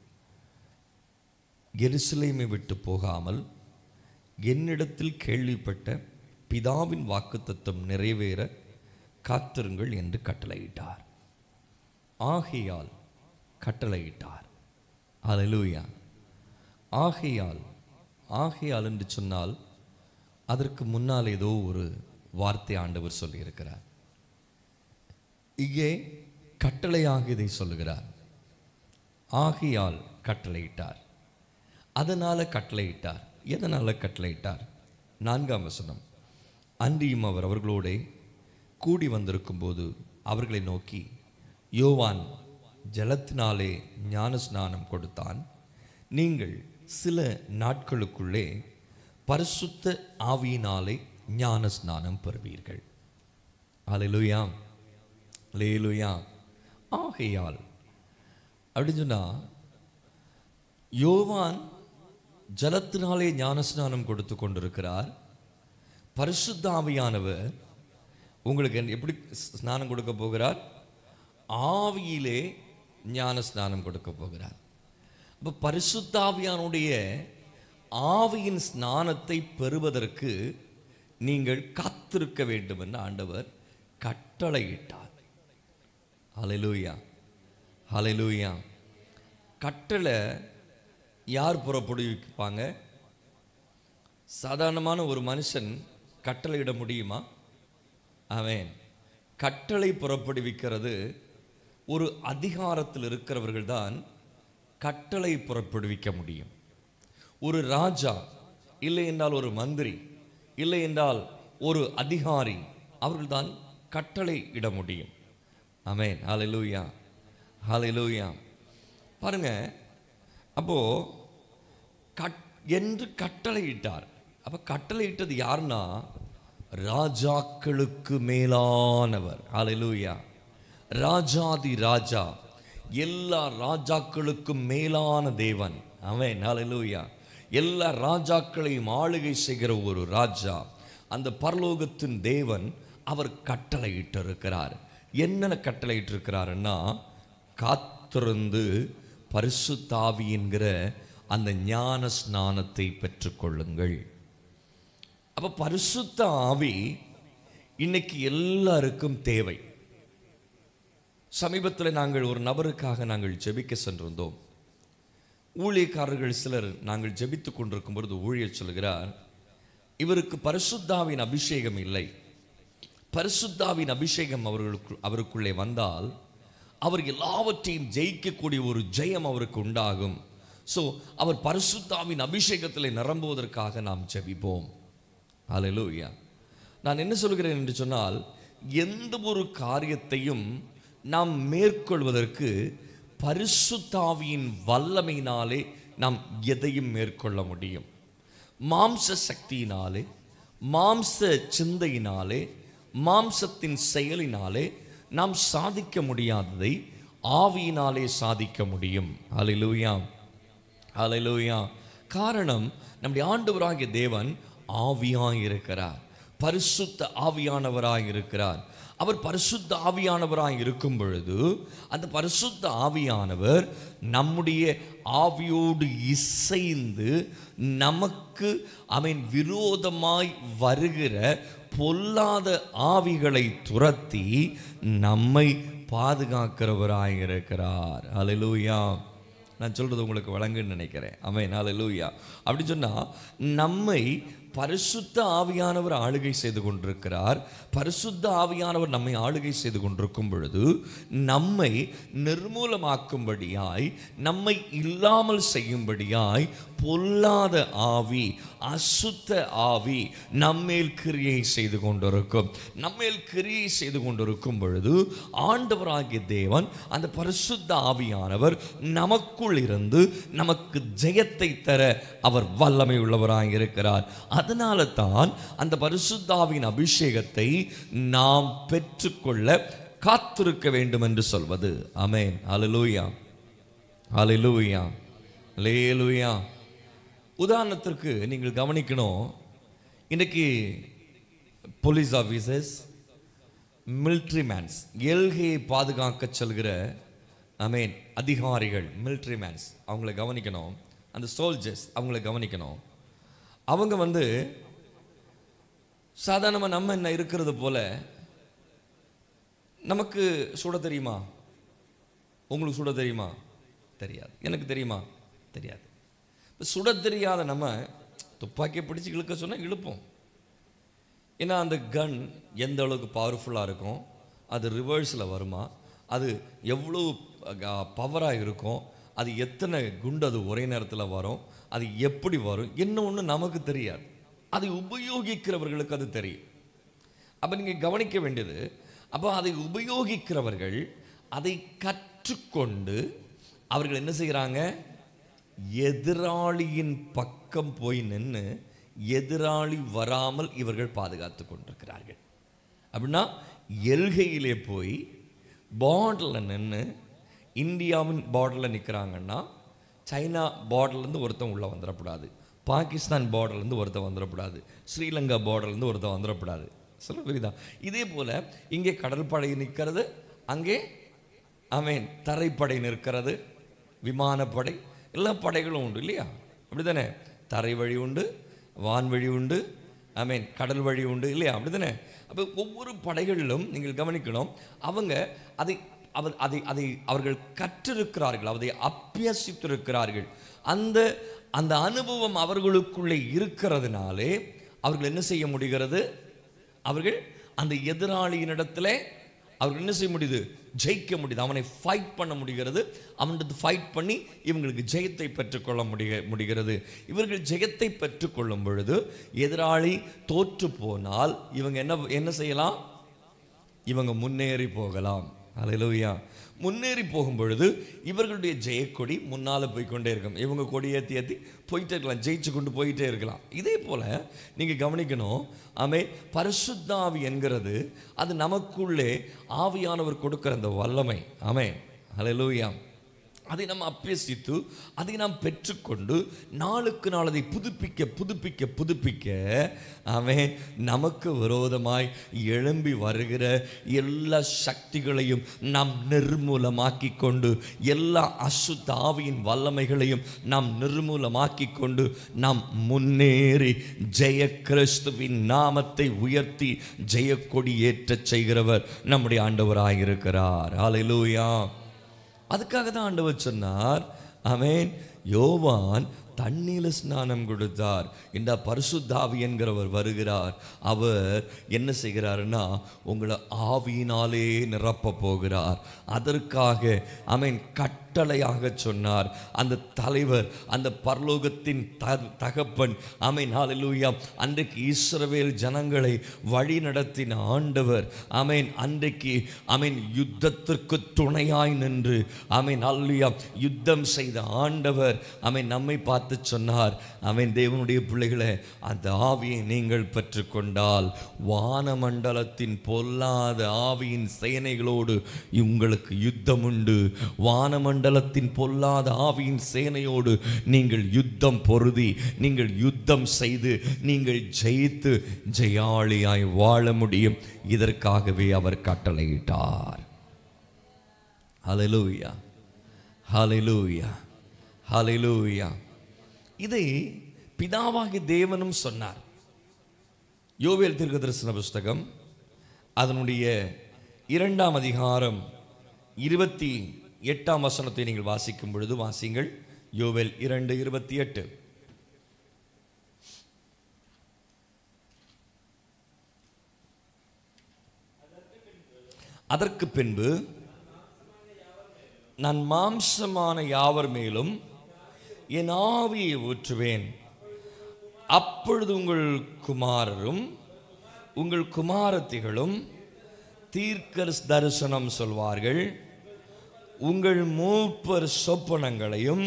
எருசலேமை விட்டு போகாமல் என்னிடத்தில் கேள்விப்பட்ட பிதாவின் வாக்குத்தத்தம் நிறைவேற காத்திருங்கள் என்று கட்டளையிட்டார் ஆகையால் கட்டளையிட்டார் ஹalleluya ஆகையால் ஆகையால் என்று சொன்னால் அதற்கு முன்னால் ஏதோ ஒரு வார்த்தை ஆண்டவர் சொல்லியிருக்கிறார் இங்கே கட்டளையாக இதை சொல்லுகிறார் ஆகையால் கட்டளையிட்டார் அதனால கட்டளையிட்டார் எதனால கட்டளையிட்டார் நான்காம் வசனம் அன்றியும் அவர் அவர்களோடே கூடி வந்திருக்கும் போது அவர்களை நோக்கி யோவான் ஜலத்தினாலே ஞான ஸ்நானம் கொடுத்தான் நீங்கள் சில நாட்களுக்குள்ளே பரிசுத்த ஆவியினாலே ஞான ஸ்நானம் பெறுவீர்கள் அலையிலுயா லேலுயா ஆகையால் அப்படின்னு சொன்னா யோவான் ஜலத்தினாலே ஞானஸ்நானம் கொடுத்து கொண்டிருக்கிறார் பரிசுத்த ஆவியானவர் உங்களுக்கு என்ன- எப்படி ஸ்நானம் கொடுக்க போகிறார் ஆவியிலே ஞான ஸ்நானம் கொடுக்க போகிறார் அப்போ பரிசுத்த ஆவியானுடைய ஆவியின் ஸ்நானத்தை பெறுவதற்கு நீங்கள் காத்திருக்க வேண்டும் என்று ஆண்டவர் கட்டளையிட்டார் ஹalleluya ஹalleluya கட்டளை யார் புறப்படுவிப்பாங்க சாதாரணமான ஒரு மனுஷன் கட்டளையிட முடியுமா அவன் கட்டளை புறப்படுவிக்கிறது ஒரு அதிகாரத்தில் இருக்கிறவர்கள் தான் கட்டளை புறப்படுவிக்க முடியும் ஒரு ராஜா இல்லை என்றால் ஒரு மந்திரி இல்லை என்றால் ஒரு அதிகாரி அவர்கள்தான் கட்டளை இட முடியும் ஆமென் ஹalleluya ஹalleluya பாருங்க அப்போ கட் என்று கட்டளையிட்டார் அப்ப கட்டளையிட்டது யாருன்னா ராஜாக்களுக்கு மேலானவர் ஹalleluya ராஜாதி ராஜா எல்லா ராஜாக்களுக்கும் மேலான தேவன் அவன் ஹalleluya எல்லா ராஜாக்களையும் ஆளுகை செய்கிற ஒரு ராஜா அந்த பரலோகத்தின் தேவன் அவர் கட்டளையிட்டிருக்கிறார் என்னென்ன கட்டளையிட்டிருக்கிறாருன்னா காத்திருந்து பரிசுத்தாவி என்கிற அந்த ஞான ஸ்நானத்தை பெற்றுக்கொள்ளுங்கள் அப்ப பரிசுத்த ஆவி இன்னைக்கு எல்லாருக்கும் தேவை சமீபத்தில் நாங்கள் ஒரு நபருக்காக நாங்கள் ஜெபிக்க சென்றிருந்தோம் ஊழியக்காரர்கள் சிலர் நாங்கள் ஜெபித்துக் கொண்டிருக்கும் பொழுது ஊழியர் சொல்கிறார் இவருக்கு பரிசுத்தாவின் அபிஷேகம் இல்லை பரிசுத்தாவின் அபிஷேகம் அவர்களுக்கு அவருக்குள்ளே வந்தால் அவர் எல்லாவற்றையும் ஜெயிக்கக்கூடிய ஒரு ஜெயம் அவருக்கு உண்டாகும் ஸோ அவர் பரிசுத்தாவின் அபிஷேகத்தில் நிரம்புவதற்காக நாம் ஜெபிப்போம் ஹalleluya நான் என்ன சொல்கிறேன் என்று சொன்னால் எந்த ஒரு காரியத்தையும் நாம் மேற்கொள்வதற்கு பரிசுத்தாவியின் வல்லமையினாலே நாம் எதையும் மேற்கொள்ள முடியும் மாம்ச சக்தியினாலே மாம்ச சிந்தையினாலே மாம்சத்தின் செயலினாலே நாம் சாதிக்க முடியாததை ஆவியினாலே சாதிக்க முடியும் ஹalleluya ஹalleluya காரணம் நம்முடைய ஆண்டவராகிய தேவன் ஆவியாய் இருக்கிறார் பரிசுத்த ஆவியானவராய் இருக்கிறார் அவர் பரிசுத்த ஆவியானவராய் இருக்கும் பொழுது அந்த பரிசுத்த ஆவியானவர் நம்முடைய ஆவியோடு இசைந்து நமக்கு அவன் விரோதமாய் வருகிற பொல்லாத ஆவிகளை துரத்தி நம்மை பாதுகாக்கிறவராய் இருக்கிறார் அல்லேலூயா நான் சொல்றது உங்களுக்கு வழங்குன்னு நினைக்கிறேன் அவன் ஹalleluya அப்படி சொன்னா நம்மை பரிசுத்த ஆவியானவர் ஆளுகை செய்து கொண்டிருக்கிறார் பரிசுத்த ஆவியானவர் நம்மை ஆளுகை செய்து கொண்டிருக்கும் பொழுது நம்மை நிர்மூலமாக்கும்படியாய் நம்மை இல்லாமல் செய்யும்படியாய் பொல்லாத ஆவி அசுத்த ஆவி நம்மேல் கிரியை செய்து கொண்டிருக்கும் நம்மேல் கிரியை செய்து கொண்டிருக்கும் பொழுது ஆண்டவராகிய தேவன் அந்த பரிசுத்த ஆவியானவர் நமக்குள் இருந்து நமக்கு ஜெயத்தை தர அவர் வல்லமை உள்ளவராய் இருக்கிறார் அதனால தான் அந்த பரிசுத்தாவின் அபிஷேகத்தை நாம் பெற்றுக்கொள்ள காத்திருக்க வேண்டும் என்று சொல்வது ஆமென் ஹalleluya ஹalleluya ஹalleluya உதாரணத்திற்கு நீங்கள் கவனிக்கணும் இன்றைக்கி போலீஸ் ஆஃபீஸர்ஸ் மிலிட்ரி மேன்ஸ் எல்கையை பாதுகாக்க செல்கிற ஐ மீன் அதிகாரிகள் மிலிட்ரி மேன்ஸ் அவங்கள கவனிக்கணும் அந்த சோல்ஜர்ஸ் அவங்கள கவனிக்கணும் அவங்க வந்து சாதாரணமாக நம்ம என்ன இருக்கிறது போல நமக்கு சுட தெரியுமா உங்களுக்கு சுட தெரியுமா தெரியாது எனக்கு தெரியுமா தெரியாது இப்போ சுட தெரியாத நம்ம துப்பாக்கியை பிடிச்சி இழுக்க சொன்னால் இழுப்போம் ஏன்னா அந்த கன் எந்த அளவுக்கு பவர்ஃபுல்லாக இருக்கும் அது ரிவர்ஸில் வருமா அது எவ்வளோ பவராக இருக்கும் அது எத்தனை குண்டு அது ஒரே நேரத்தில் வரும் அது எப்படி வரும் என்ன ஒன்று நமக்கு தெரியாது அதை உபயோகிக்கிறவர்களுக்கு அது தெரியும் அப்போ நீங்கள் கவனிக்க வேண்டியது அப்போ அதை உபயோகிக்கிறவர்கள் அதை கற்றுக்கொண்டு அவர்கள் என்ன செய்கிறாங்க எதிராளியின் பக்கம் போய் நின்று எதிராளி வராமல் இவர்கள் பாதுகாத்து கொண்டிருக்கிறார்கள் அப்படின்னா எல்கையிலே போய் பார்டரில் நின்று இந்தியாவின் பார்டரில் நிற்கிறாங்கன்னா சைனா பார்டர்லேருந்து ஒருத்தன் உள்ளே வந்துடக்கூடாது பாகிஸ்தான் பார்டர்லேருந்து ஒருத்தன் வந்துடக்கூடாது ஸ்ரீலங்கா பார்டர்லேருந்து ஒருத்தன் வந்துடக்கூடாது சொல்ல புரியுதா இதே போல் இங்கே கடற்படை நிற்கிறது அங்கே ஆமேன் தரைப்படை நிற்கிறது விமானப்படை எல்லா படைகளும் உண்டு இல்லையா அப்படி தானே தரை வழி உண்டு வான் வழி உண்டு ஐ மீன் கடல் வழி உண்டு இல்லையா அப்படி தானே அப்போ ஒவ்வொரு படைகளிலும் நீங்கள் கவனிக்கணும் அவங்க அதை அவர் அதை அதை அவர்கள் கற்றிருக்கிறார்கள் அதை அபியசித்திருக்கிறார்கள் அந்த அந்த அனுபவம் அவர்களுக்குள்ளே இருக்கிறதுனாலே அவர்கள் என்ன செய்ய முடிகிறது அவர்கள் அந்த எதிராளியினிடத்தில் அவர்கள் என்ன செய்ய முடியுது ஜெயிக்க முடியுது அவனை ஃபைட் பண்ண முடிகிறது அவனது ஃபைட் பண்ணி இவங்களுக்கு ஜெயத்தை பெற்றுக்கொள்ள முடிய முடிகிறது இவர்கள் ஜெயத்தை பெற்றுக்கொள்ளும் பொழுது எதிராளி தோற்று போனால் இவங்க என்ன என்ன செய்யலாம் இவங்க முன்னேறி போகலாம் அலையிலூயா முன்னேறி போகும் பொழுது இவர்களுடைய ஜெயக்கொடி முன்னால் போய்க்கொண்டே இருக்கும் இவங்க கொடி ஏற்றி ஏற்றி போயிட்டே இருக்கலாம் ஜெயிச்சு கொண்டு போயிட்டே இருக்கலாம் இதே போல் நீங்கள் கவனிக்கணும் ஆமே பரிசுத்தாவி என்கிறது அது நமக்குள்ளே ஆவியானவர் கொடுக்கிற அந்த வல்லமை ஆமே அலையிலூயா அதை நாம் அபியசித்து அதை நாம் பெற்றுக்கொண்டு நாளுக்கு நாள் அதை புதுப்பிக்க புதுப்பிக்க புதுப்பிக்க அவன் நமக்கு விரோதமாய் எழும்பி வருகிற எல்லா சக்திகளையும் நாம் நிர்மூலமாக்கி கொண்டு எல்லா அசுத்த ஆவியின் வல்லமைகளையும் நாம் நிர்மூலமாக்கி கொண்டு நாம் முன்னேறி ஜெய கிறிஸ்துவின் நாமத்தை உயர்த்தி ஜெயக்கொடி ஏற்றச் செய்கிறவர் நம்முடைய ஆண்டவராயிருக்கிறார் ஹalleluya அதுக்காக தான் ஆண்டவர் சொன்னார் அவன் யோவான் தண்ணீர் ஸ்நானம் கொடுத்தார் இந்த பரிசுத்தாவி என்கிறவர் வருகிறார் அவர் என்ன செய்கிறாருன்னா உங்களை ஆவியினாலே நிரப்ப போகிறார் அதற்காக அவன் கட்டளையாக சொன்னார் அந்த தலைவர் அந்த பரலோகத்தின் த தகப்பன் அமேன் ஹalleluya அன்றைக்கு இஸ்ரவேல் ஜனங்களை வழி நடத்தின ஆண்டவர் அமேன் அன்றைக்கு அமேன் யுத்தத்திற்கு துணையாய் நின்று அமேன் ஹalleluya யுத்தம் செய்த ஆண்டவர் அமேன் நம்மை பார்த்து சொன்னார் அவன் தேவனுடைய பிள்ளைகளை அந்த ஆவியை நீங்கள் பெற்றுக்கொண்டால் வானமண்டலத்தின் பொல்லாத ஆவியின் சேனைகளோடு உங்களுக்கு யுத்தம் உண்டு வானமண்டலத்தின் பொல்லாத ஆவியின் சேனையோடு நீங்கள் யுத்தம் பொருதி நீங்கள் யுத்தம் செய்து நீங்கள் ஜெயித்து ஜெயாளியாய் வாழ முடியும் இதற்காகவே அவர் கட்டளையிட்டார் ஹalleluya ஹalleluya ஹalleluya இதை பிதாவாகிய தேவனும் சொன்னார் யோவேல் தீர்க்கதரிசன புஸ்தகம் அதனுடைய இரண்டாம் அதிகாரம் இருபத்தி எட்டாம் வசனத்தை நீங்கள் வாசிக்கும் பொழுது வாசிங்கள் யோவேல் இரண்டு இருபத்தி எட்டு அதற்கு பின்பு நான் மாம்சமான யாவர் மேலும் என் ஆவியை ஊற்றுவேன் அப்பொழுது உங்கள் குமாரரும் உங்கள் குமாரத்திகளும் தீர்க்கர் தரிசனம் சொல்வார்கள் உங்கள் மூப்பர் சொப்பனங்களையும்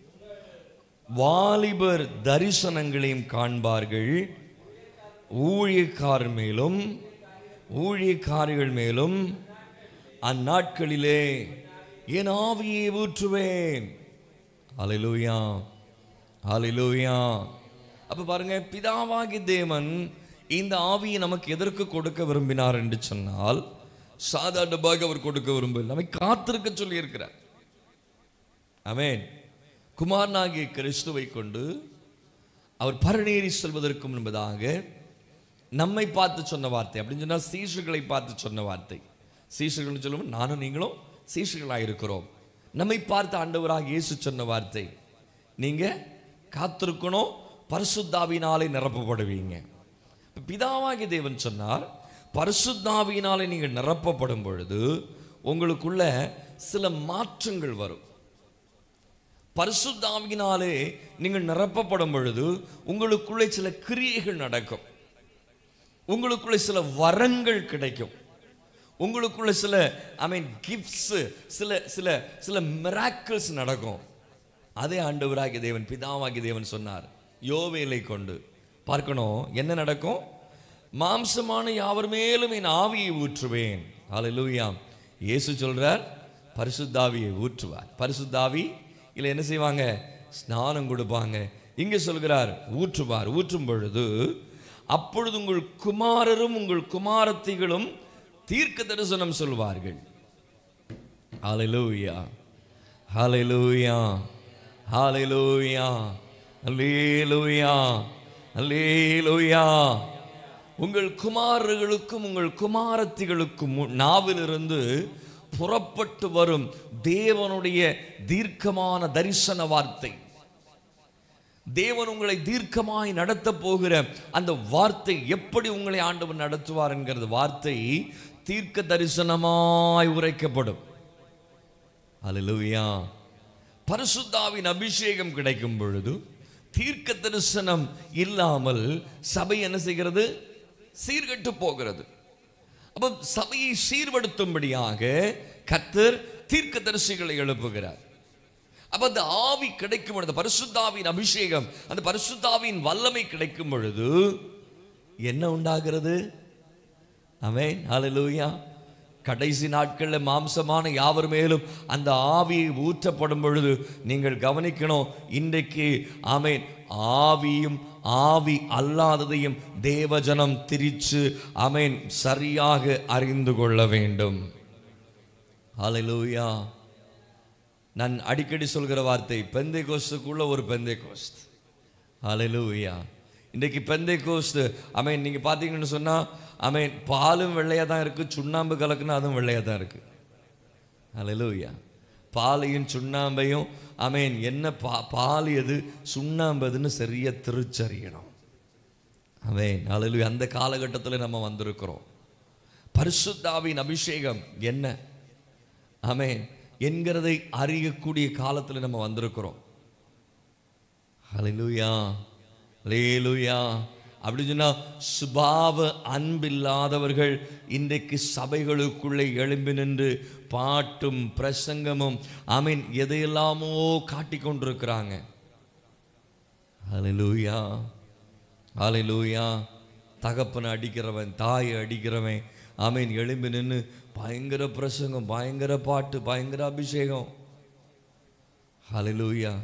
வாலிபர் தரிசனங்களையும் காண்பார்கள் ஊழியக்காரர் மேலும் ஊழியக்காரிகள் மேலும் அந்நாட்களிலே என் ஆவியை ஊற்றுவேன் அலையிலூயா ஹalleluya அப்ப பாருங்க பிதாவாகி தேவன் இந்த ஆவியை நமக்கு எதற்கு கொடுக்க விரும்பினார் என்று சொன்னால் சாதாரணமாக அவர் கொடுக்க விரும்பவில்லை நம்மை காத்திருக்க சொல்லி இருக்கிறார் ஆமென் குமாரனாகிய கிறிஸ்துவை கொண்டு அவர் பரநேறி செல்வதற்கு முன்பதாக நம்மை பார்த்து சொன்ன வார்த்தை அப்படின்னு சொன்னால் சீஷர்களை பார்த்து சொன்ன வார்த்தை சீஷர்கள் சொல்லுவோம் நானும் நீங்களும் சீஷர்களாக இருக்கிறோம் நம்மை பார்த்து ஆண்டவராக இயேசு சொன்ன வார்த்தை நீங்க காத்திருக்கணும் பரிசுத்தாவினாலே நிரப்பப்படுவீங்க இப்ப பிதாவாகிய தேவன் சொன்னார் பரிசுத்தாவியினாலே நீங்கள் நிரப்பப்படும் பொழுது உங்களுக்குள்ள சில மாற்றங்கள் வரும் பரிசுத்தாவியினாலே நீங்கள் நிரப்பப்படும் பொழுது உங்களுக்குள்ளே சில கிரியைகள் நடக்கும் உங்களுக்குள்ளே சில வரங்கள் கிடைக்கும் உங்களுக்குள்ள சில ஐ மீன் கிஃப்ட்ஸ் சில சில சில மிராக்கிள்ஸ் நடக்கும் அதே ஆண்டவராகிய தேவன் பிதாவாகிய தேவன் சொன்னார் யோவேலை கொண்டு பார்க்கணும் என்ன நடக்கும் மாம்சமான யாவர் மேலும் என் ஆவியை ஊற்றுவேன் ஹalleluya இயேசு சொல்றார் பரிசுத்தாவியை ஊற்றுவார் பரிசுத்தாவி இல்லை என்ன செய்வாங்க ஸ்நானம் கொடுப்பாங்க இங்கே சொல்கிறார் ஊற்றுவார் ஊற்றும் பொழுது அப்பொழுது உங்கள் குமாரரும் உங்கள் குமாரத்திகளும் தீர்க்க தரிசனம் சொல்வார்கள் ஹalleluya ஹalleluya ஹalleluya அல்லேலூயா அல்லேலூயா உங்கள் குமாரர்களுக்கும் உங்கள் குமாரத்திகளுக்கும் மு- நாவிலிருந்து புறப்பட்டு வரும் தேவனுடைய தீர்க்கமான தரிசன வார்த்தை தேவன் உங்களை தீர்க்கமாய் நடத்த போகிற அந்த வார்த்தை எப்படி உங்களை ஆண்டவர் நடத்துவார் என்கிறது வார்த்தை தீர்க்க தரிசனமாய் உரைக்கப்படும் அல்லேலூயா பரிசுத்தாவின் அபிஷேகம் கிடைக்கும் பொழுது தீர்க்க தரிசனம் இல்லாமல் சபை என்ன செய்கிறது சீர்கெட்டு போகிறது அப்ப சபையை சீர்படுத்தும்படியாக கத்தர் தீர்க்க தரிசிகளை எழுப்புகிறார் அப்ப அந்த ஆவி கிடைக்கும் பொழுது பரிசுத்தாவின் அபிஷேகம் அந்த பரிசுத்தாவின் வல்லமை கிடைக்கும் பொழுது என்ன உண்டாகிறது ஆமென் ஹalleluya கடைசி நாட்களில் மாம்சமான யாவர் மேலும் அந்த ஆவி ஊற்றப்படும் பொழுது நீங்கள் கவனிக்கணும் இன்றைக்கு ஆமென் ஆவியும் ஆவி அல்லாததையும் தேவஜனம் திரிச்சு ஆமென் சரியாக அறிந்து கொள்ள வேண்டும் ஹalleluya நான் அடிக்கடி சொல்கிற வார்த்தை பெந்தை கோஸ்துக்குள்ள ஒரு பெந்தை கோஸ்த் ஹalleluya இன்றைக்கு பெந்தை கோஸ்து அமேன் நீங்கள் பார்த்தீங்கன்னு சொன்னால் அமேன் பாலும் வெள்ளையாக தான் இருக்குது சுண்ணாம்பு கலக்குன்னா அதுவும் வெள்ளையாக தான் இருக்குது ஹalleluya பாலையும் சுண்ணாம்பையும் அமேன் என்ன பா பால் எது சுண்ணாம்பு எதுன்னு சரியாக திருச்சறியணும் அமேன் ஹalleluya அந்த காலகட்டத்தில் நம்ம வந்திருக்கிறோம் பரிசுத்தாவின் அபிஷேகம் என்ன ஆமென் என்கிறதை அறியக்கூடிய காலத்தில் நம்ம வந்திருக்கிறோம் ஹalleluya ஹalleluya அப்படி சொன்னா சுபாவ அன்பில்லாதவர்கள் இன்றைக்கு சபைகளுக்குள்ளே எழும்பி நின்று பாட்டும் பிரசங்கமும் ஆமீன் எதையெல்லாமோ காட்டிக் கொண்டிருக்கிறாங்க ஹalleluya ஹalleluya தகப்பனை அடிக்கிறவன் தாயை அடிக்கிறவன் ஆமீன் எழும்பி நின்று பயங்கர பிரசங்கம் பயங்கர பாட்டு பயங்கர அபிஷேகம் ஹalleluya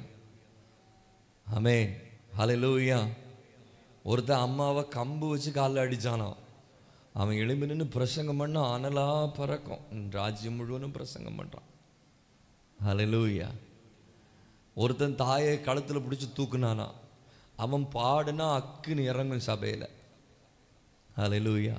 ஆமென் ஹalleluya ஒருத்தன் அம்மாவை கம்பு வச்சு காலில் அடிச்சானாம் அவன் எழும்பி நின்று பிரசங்கம் பண்ண அனலா பறக்கும் ராஜ்யம் முழுவதும் பிரசங்கம் பண்ணுறான் ஹalleluya ஒருத்தன் தாயை கழுத்தில் பிடிச்சி தூக்குனானா அவன் பாடுனா அக்குன்னு இறங்கும் சபையில் ஹalleluya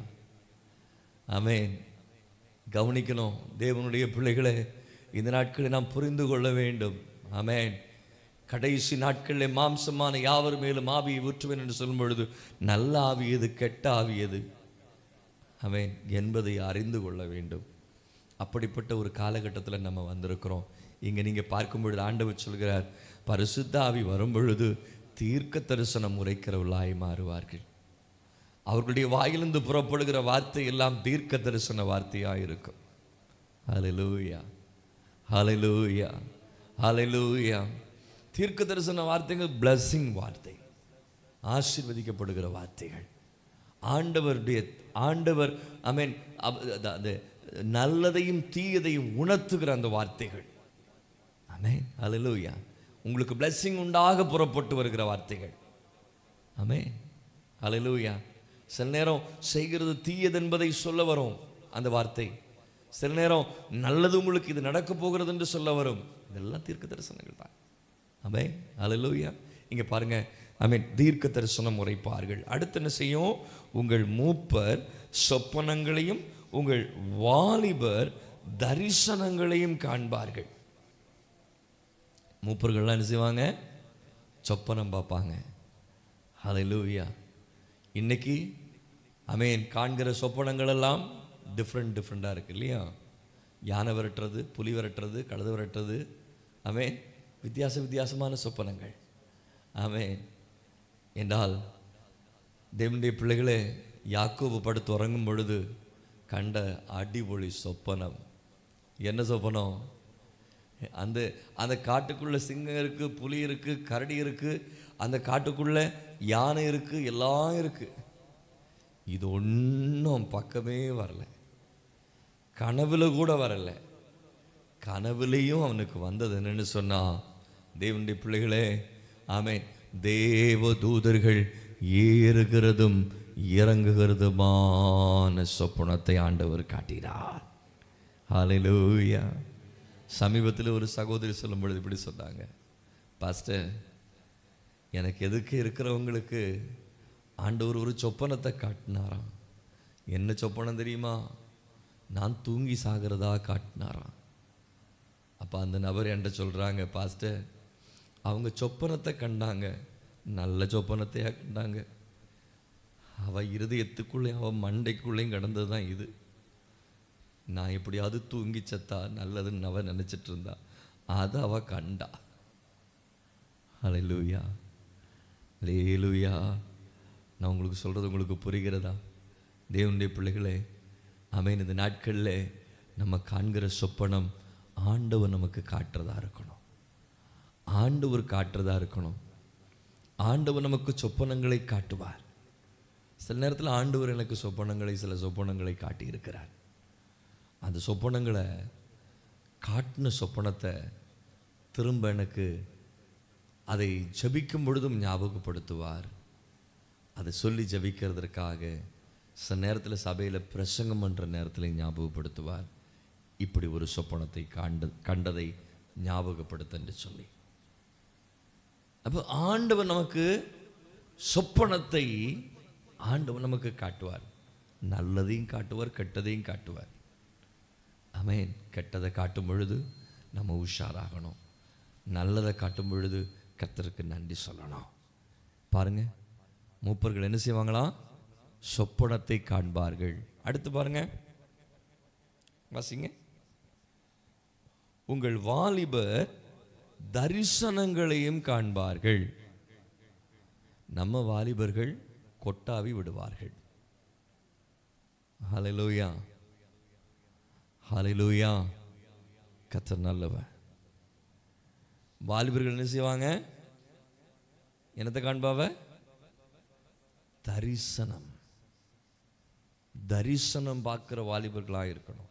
ஆமென் கவனிக்கணும் தேவனுடைய பிள்ளைகளை இந்த நாட்களில் நாம் புரிந்து கொள்ள வேண்டும் ஆமென் கடைசி நாட்களில் மாம்சமான யாவர் மேலும் ஆவியை ஊற்றுவேன் என்று சொல்லும் பொழுது நல்ல ஆவி எது கெட்ட ஆவி எது ஆமென் என்பதை அறிந்து கொள்ள வேண்டும் அப்படிப்பட்ட ஒரு காலகட்டத்தில் நம்ம வந்திருக்கிறோம் இங்கே நீங்கள் பார்க்கும் பொழுது ஆண்டவர் சொல்கிறார் பரிசுத்த ஆவி வரும் பொழுது தீர்க்க தரிசனம் உரைக்கிறவர்களாய் மாறுவார்கள் அவர்களுடைய வாயிலிருந்து புறப்படுகிற வார்த்தை எல்லாம் தீர்க்க தரிசன வார்த்தையாக இருக்கும் ஹalleluya ஹalleluya ஹalleluya தீர்க்க தரிசன வார்த்தைகள் blessing வார்த்தை ஆசீர்வதிக்கப்படுகிற வார்த்தைகள் ஆண்டவருடைய ஆண்டவர் ஐ மீன் அது நல்லதையும் தீயதையும் உணர்த்துகிற அந்த வார்த்தைகள் ஆமென் ஹalleluya உங்களுக்கு blessing உண்டாக புறப்பட்டு வருகிற வார்த்தைகள் ஆமே அல்லேலூயா சில நேரம் செய்கிறது தீயது என்பதை சொல்ல வரும் அந்த வார்த்தை சில நேரம் நல்லது உங்களுக்கு இது நடக்க போகிறது என்று சொல்ல வரும் இதெல்லாம் தீர்க்க தரிசனங்கள் தான் ஆமே அல்லேலூயா இங்க பாருங்க ஐ மீன் தீர்க்க தரிசனம் உரைப்பார்கள் அடுத்து என்ன செய்யும் உங்கள் மூப்பர் சொப்பனங்களையும் உங்கள் வாலிபர் தரிசனங்களையும் காண்பார்கள் மூப்பர்கள்லாம் என்ன செய்வாங்க சொப்பனம் பார்ப்பாங்க ஹalleluya இன்னைக்கு அமேன் காண்கிற சொப்பனங்கள் எல்லாம் டிஃப்ரெண்ட் டிஃப்ரெண்ட்டாக இருக்கு இல்லையா யானை விரட்டுறது புலி விரட்டுறது கழுது விரட்டுறது அமேன் வித்தியாச வித்தியாசமான சொப்பனங்கள் ஆமென் என்றால் தேவனுடைய பிள்ளைகளே யாக்கோபு படுத்து உறங்கும் பொழுது கண்ட அடிபொளி சொப்பனம் என்ன சொப்பனம் அந்த அந்த காட்டுக்குள்ள சிங்கம் இருக்கு புலி இருக்கு கரடி இருக்கு அந்த காட்டுக்குள்ள யானை இருக்கு எல்லாம் இருக்கு இது ஒன்றும் பக்கமே வரல கனவுல கூட வரல கனவுலேயும் அவனுக்கு வந்தது என்னன்னு சொன்னா தேவனுடைய பிள்ளைகளே ஆமென் தேவ தூதர்கள் ஏறுகிறதும் இறங்குகிறதுமான சொப்பனத்தை ஆண்டவர் காட்டினார் ஹalleluya சமீபத்தில் ஒரு சகோதரி சொல்லும் பொழுது இப்படி சொன்னாங்க பாஸ்டர் எனக்கு எதுக்கு இருக்கிறவங்களுக்கு ஆண்டவர் ஒரு சொப்பனத்தை காட்டினாராம் என்ன சொப்பனம் தெரியுமா நான் தூங்கி சாகிறதா காட்டினாராம் அப்போ அந்த நபர் என்கிட்ட சொல்கிறாங்க பாஸ்டர் அவங்க சொப்பனத்தை கண்டாங்க நல்ல சொப்பனத்தையாக கண்டாங்க அவ இருதயத்துக்குள்ளேயும் அவ மண்டைக்குள்ளேயும் கடந்தது தான் இது நான் எப்படியாவது தூங்கி செத்தா நல்லதுன்னு அவ நினச்சிட்டு இருந்தா அதை அவ கண்டா அலையிலூயா லேலூயா நான் உங்களுக்கு சொல்கிறது உங்களுக்கு புரிகிறதா தேவனுடைய பிள்ளைகளே அமேன் இந்த நாட்களில் நம்ம காண்கிற சொப்பனம் ஆண்டவர் நமக்கு காட்டுறதா இருக்கணும் ஆண்டவர் காட்டுறதா இருக்கணும் ஆண்டவர் நமக்கு சொப்பனங்களை காட்டுவார் சில நேரத்தில் ஆண்டவர் எனக்கு சொப்பனங்களை சில சொப்பனங்களை காட்டியிருக்கிறார் அந்த சொப்பனங்களை காட்டின சொப்பனத்தை திரும்ப எனக்கு அதை ஜெபிக்கும் பொழுதும் ஞாபகப்படுத்துவார் அதை சொல்லி ஜெபிக்கிறதற்காக சில நேரத்தில் சபையில் பிரசங்கம் பண்ணுற நேரத்தில் ஞாபகப்படுத்துவார் இப்படி ஒரு சொப்பனத்தை காண்ட கண்டதை ஞாபகப்படுத்த என்று சொல்லி அப்போ ஆண்டவர் நமக்கு சொப்பனத்தை ஆண்டவர் நமக்கு காட்டுவார் நல்லதையும் காட்டுவார் கெட்டதையும் காட்டுவார் அமேன் கெட்டதை காட்டும் பொழுது நம்ம உஷாராகணும் நல்லதை காட்டும் பொழுது கர்த்தருக்கு நன்றி சொல்லணும் பாருங்க மூப்பர்கள் என்ன செய்வாங்களாம் சொப்பனத்தை காண்பார்கள் அடுத்து பாருங்க வாசிங்க உங்கள் வாலிபர் தரிசனங்களையும் காண்பார்கள் நம்ம வாலிபர்கள் கொட்டாவி விடுவார்கள் ஹalleluya ஹalleluya கர்த்தர் நல்லவர் வாலிபர்கள் என்ன செய்வாங்க என்னத்தை காண்பாவ தரிசனம் தரிசனம் பார்க்குற வாலிபர்களாக இருக்கணும்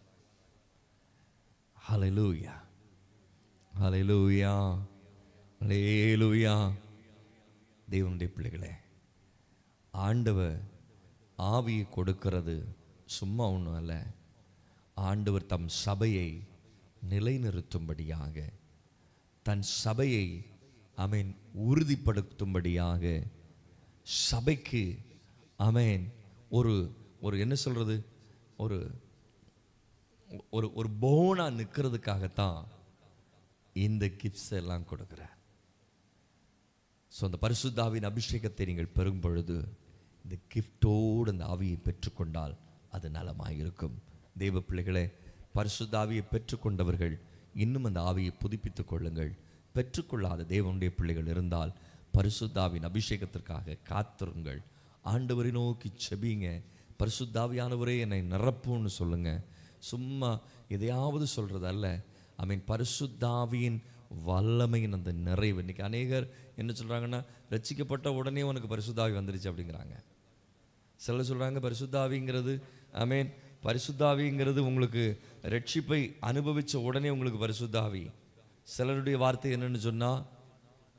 ஹalleluya ஹalleluya ஹalleluya தேவனுடைய பிள்ளைகளே ஆண்டவர் ஆவியை கொடுக்கிறது சும்மா ஒன்றும் அல்ல ஆண்டவர் தம் சபையை நிலைநிறுத்தும்படியாக தன் சபையை அமேன் உறுதிப்படுத்தும்படியாக சபைக்கு அமேன் ஒரு ஒரு என்ன சொல்றது ஒரு ஒரு ஒரு போனா நிற்கிறதுக்காகத்தான் இந்த கிஃப்ட்ஸ் எல்லாம் கொடுக்குறார் ஸோ அந்த பரிசுத்தாவின் அபிஷேகத்தை நீங்கள் பெறும் பொழுது இந்த கிஃப்டோடு அந்த ஆவியை பெற்றுக்கொண்டால் அது நலமாக இருக்கும் தெய்வ பிள்ளைகளே பரிசுத்தாவியை பெற்றுக்கொண்டவர்கள் இன்னும் அந்த ஆவியை புதுப்பித்துக் கொள்ளுங்கள் பெற்றுக்கொள்ளாத தேவனுடைய பிள்ளைகள் இருந்தால் பரிசுத்தாவின் அபிஷேகத்திற்காக காத்திருங்கள் ஆண்டவரை நோக்கி செபிங்க பரிசுத்தாவியானவரே என்னை நிரப்புன்னு சொல்லுங்க சும்மா எதையாவது சொல்றது அல்ல ஐ மீன் பரிசுத்தாவியின் வல்லமையின் அந்த நிறைவு இன்னைக்கு அநேகர் என்ன சொல்றாங்கன்னா ரட்சிக்கப்பட்ட உடனே உனக்கு பரிசுத்தாவி வந்துருச்சு அப்படிங்கிறாங்க சிலர் சொல்றாங்க பரிசுத்தாவிங்கிறது ஐ மீன் பரிசுத்தாவிங்கிறது உங்களுக்கு ரட்சிப்பை அனுபவிச்ச உடனே உங்களுக்கு பரிசுத்தாவி சிலருடைய வார்த்தை என்னன்னு சொன்னா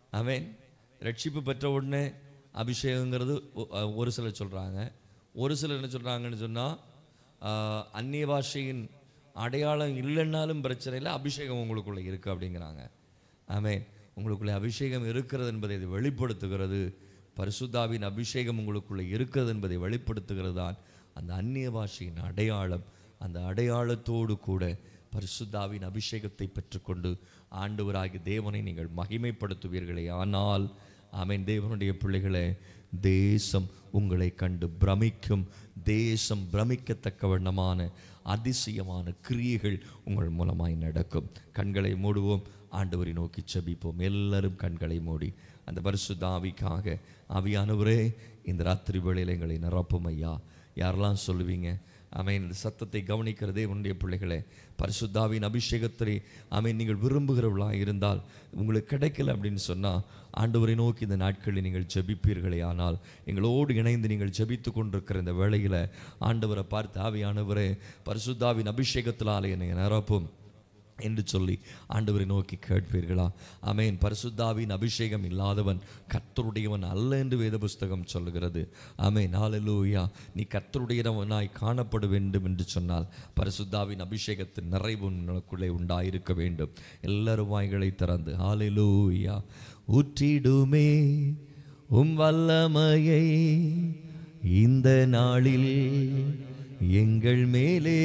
ஆமென் ரட்சிப்பு பெற்ற உடனே அபிஷேகங்கிறது ஒ- அஹ் ஒரு சிலர் சொல்கிறாங்க ஒரு சிலர் என்ன சொல்கிறாங்கன்னு சொன்னால் அந்நிய பாஷையின் அடையாளம் இல்லைன்னாலும் பிரச்சனை இல்லை அபிஷேகம் உங்களுக்குள்ளே இருக்குது அப்படிங்கிறாங்க ஆமென் உங்களுக்குள்ளே அபிஷேகம் இருக்கிறது என்பதை இது வெளிப்படுத்துகிறது பரிசுத்தாவின் அபிஷேகம் உங்களுக்குள்ளே இருக்கிறது என்பதை வெளிப்படுத்துகிறது தான் அந்த அந்நிய பாஷையின் அடையாளம் அந்த அடையாளத்தோடு கூட பரிசுத்தாவின் அபிஷேகத்தை பெற்றுக்கொண்டு ஆண்டவராகி தேவனை நீங்கள் மகிமைப்படுத்துவீர்களே ஆனால் ஆமென் தேவனுடைய பிள்ளைகளே தேசம் உங்களை கண்டு பிரமிக்கும் தேசம் பிரமிக்கத்தக்க வண்ணமான அதிசயமான கிரியைகள் உங்கள் மூலமாய் நடக்கும் கண்களை மூடுவோம் ஆண்டவரை நோக்கி செபிப்போம் எல்லாரும் கண்களை மூடி அந்த பரிசுத்த ஆவிக்காக ஆவியானவரே இந்த ராத்திரி வேளையில் எங்களை நிரப்பும் ஐயா யாரெல்லாம் சொல்லுவீங்க ஆமென் இந்த சத்தத்தை கவனிக்கிறதே உன்னுடைய பிள்ளைகளே பரிசுத்தாவின் அபிஷேகத்தை ஆமென் நீங்கள் விரும்புகிறவர்களாக இருந்தால் உங்களுக்கு கிடைக்கல அப்படின்னு சொன்னால் ஆண்டவரை நோக்கி இந்த நாட்களில் நீங்கள் ஜெபிப்பீர்களே ஆனால் எங்களோடு இணைந்து நீங்கள் ஜெபித்து கொண்டிருக்கிற இந்த வேளையில் ஆண்டவரை பார்த்து ஆவியானவரே பரிசுத்தாவின் அபிஷேகத்தினாலே என்னை நிரப்பும் என்று சொல்லி ஆண்டவரை நோக்கி கேட்பீர்களா ஆமென் பரிசுத்தாவின் அபிஷேகம் இல்லாதவன் கர்த்தருடையவன் அல்ல என்று வேத புஸ்தகம் சொல்லுகிறது ஆமென் ஹalleluya நீ கர்த்தருடையவனாய் காணப்பட வேண்டும் என்று சொன்னால் பரிசுத்தாவின் அபிஷேகத்தின் நிறைவு உனக்குள்ளே உண்டாயிருக்க வேண்டும் எல்லாரும் வாய்களை திறந்து ஹalleluya ஊற்றிடுமே உம் வல்லமையை இந்த நாளில் எங்கள் மேலே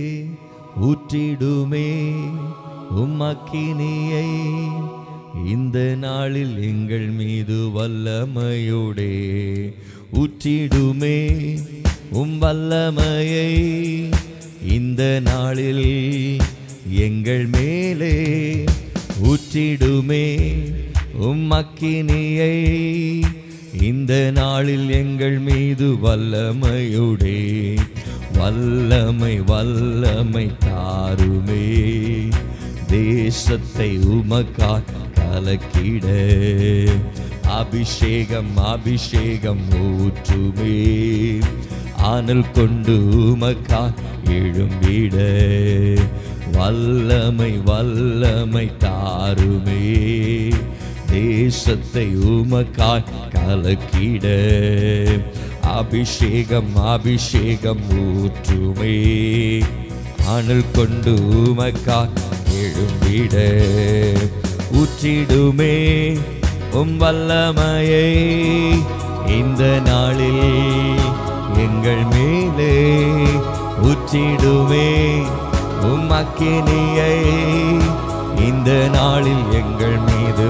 ஊற்றிடுமே உம்மக்கினியை இந்த நாளில் எங்கள் மீது வல்லமையோடே ஊற்றிடுமே உம் வல்லமையை இந்த நாளில் எங்கள் மேலே ஊற்றிடுமே உம்மக்கினியை இந்த நாளில் எங்கள் மீது வல்லமையுடே வல்லமை வல்லமை தாருமே தேசத்தை உமக்கா கலக்கிட அபிஷேகம் அபிஷேகம் ஊற்றுமே ஆனல் கொண்டு உமக்கா எழும்பிட வல்லமை வல்லமை தாருமே தேசத்தை உமக்காய் கலக்கிட அபிஷேகம் அபிஷேகம் ஊற்றுமே அனல் கொண்டு உமக்காய் எழும்பிட ஊற்றிடுமே உம் வல்லமையை இந்த நாளில் எங்கள் மேலே ஊற்றிடுமே உம் அக்கினியை இந்த நாளில் எங்கள் மீது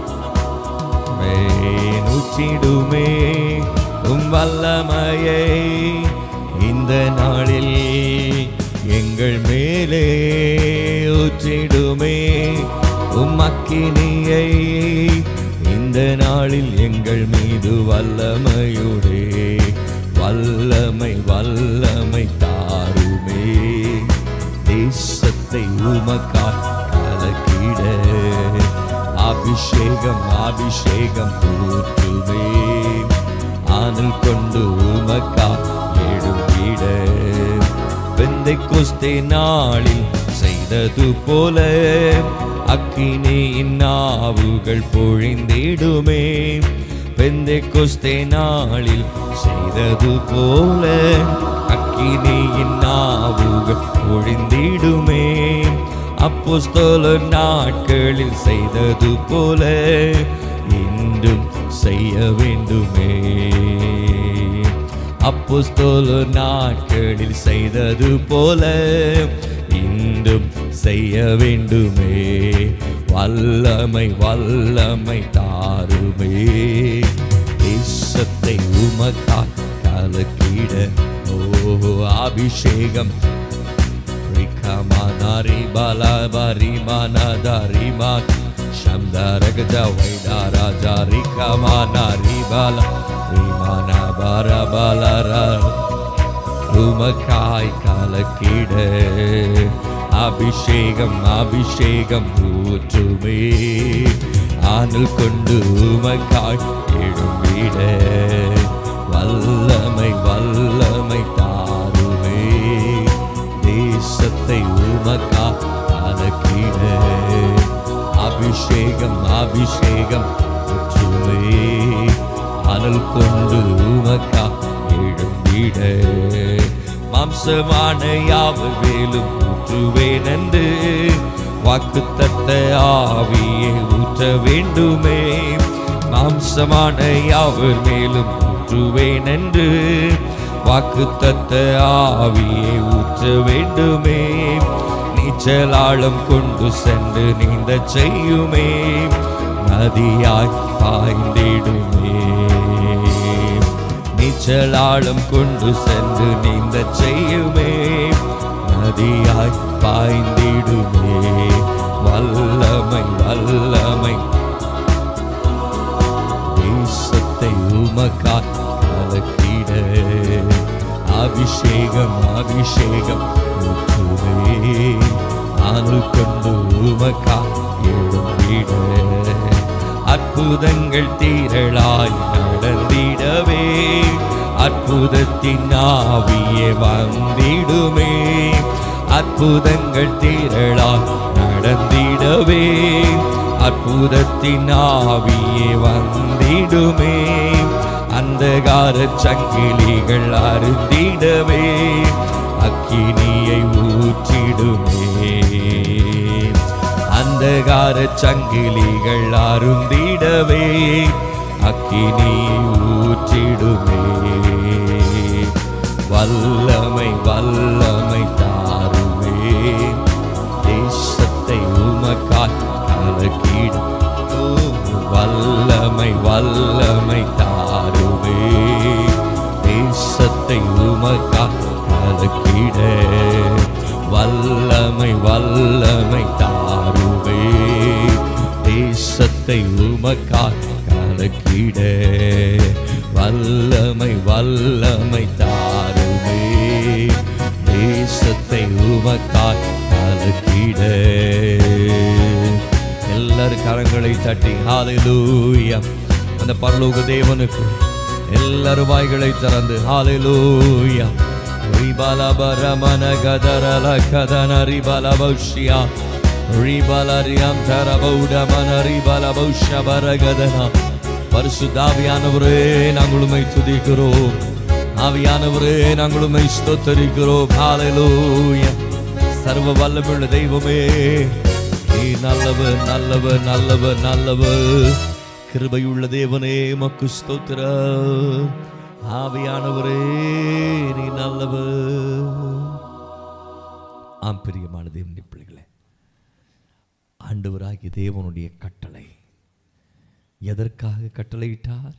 நூற்றிடுமே உம் வல்லமையை இந்த நாளில் எங்கள் மேலே ஊற்றிடுமே உம் அக்கினியை இந்த நாளில் எங்கள் மீது வல்லமையுடே வல்லமை வல்லமை தாருமே தேசத்தை உமக்கா கலக்கிட அபிஷேகம் அபிஷேகம் ஊற்றுமே ஆனல் கொண்டு உமக்கா எழும்பிட வெந்தை குஸ்தே நாளில் செய்தது போல அக்கினியின் நாவுகள் பொழிந்திடுமே வெந்தை குஸ்தே நாளில் செய்தது போல அக்கினியின் நாவுகள் பொழிந்திடுமே அப்போஸ்தல நாட்களில் செய்தது போல இன்றும் செய்ய வேண்டுமே அப்போஸ்தல நாட்களில் செய்தது போல இன்றும் செய்ய வேண்டுமே வல்லமை வல்லமை தாருமே தேசத்தை உமக்கா கலக்கிட ஓ அபிஷேகம் Rikamana bala bari mana dari mat Shamdaragja vaidara jari kamana ribala Rimana bara balara உமக்காய் கலக்கிட அபிஷேகம் அபிஷேகம் ஊற்றுமே ஆனல் கொண்டு உமக்காய் எழும்பிட வல்லமை வல்லமை தாருமே தேசத்தை உமக்கா கலக்கிட அபிஷேகம் அபிஷேகம் மாம்சமான யாவர் மேலும் ஊற்றுவேன் என்று வாக்கு தத்த ஆவியை ஊற்ற வேண்டுமே மாம்சமான யாவர் மேலும் ஊற்றுவேன் என்று வாக்கு தத்த ஆவியை ஊற்ற வேண்டுமே நீச்சலாழம் கொண்டு சென்று நீந்த செய்யுமே நதியாய் பாய்ந்திடுமே நீச்சலாழம் கொண்டு சென்று நீந்த செய்யுமே நதியாய் பாய்ந்திடுமே வல்லமை வல்லமை தேசத்தை உமக்காய் கலக்கிட அபிஷேகம் அபிஷேகம் ஊற்றுவே ஆனு கொண்டு உமக்காய் எழுந்திட அற்புதங்கள் தீரளாய் நடந்திடவே அற்புதத்தின் ஆவியே வந்திடுமே அற்புதங்கள் தீரளாய் நடந்திடவே அற்புதத்தின் ஆவியே வந்திடுமே அந்தகார சங்கிலிகள் அருந்திடவே அக்கினியை ஊற்றிடுமே அந்தகார சங்கிலிகள் அருந்திடவே அக்கினியை ஊற்றிடுமே வல்லமை வல்லமை தாருமே தேசத்தை உமக்காய் கலக்கிட வல்லமை வல்லமை தாருவே தேசத்தை உமக்காய் கலக்கிட வல்லமை வல்லமை தாருவே தேசத்தை உமக்காய் கலக்கிட வல்லமை வல்லமை தாருவே தேசத்தை உமக்காய் கலக்கிட எல்லாரும் கரங்களை தட்டி ஹalleluya அந்த பரலோக தேவனுக்கு எல்லாரும் வாய்களை திறந்து ஹalleluya ரிபலபரமன கதரல கதன ரிபலபௌஷ்யா ரிபலரியம் தரபௌடமன ரிபலபௌஷபரகதனா பரிசுத்தாவியானவரே நாங்கள் உம்மை துதிக்கிறோம் ஆவியானவரே நாங்கள் உம்மை ஸ்தோத்தரிக்கிறோம் ஹalleluya சர்வ வல்லமுள்ள தெய்வமே நீ நல்லவர் நல்லவர் நல்லவர் நல்லவர் கிருபையுள்ள தேவனே மக்கு ஸ்தோத்திர ஆவியானவரே நீ நல்லவர் ஆம் பிரியமான தேவனுடைய பிள்ளைகளே ஆண்டவராகிய தேவனுடைய கட்டளை எதற்காக கட்டளையிட்டார்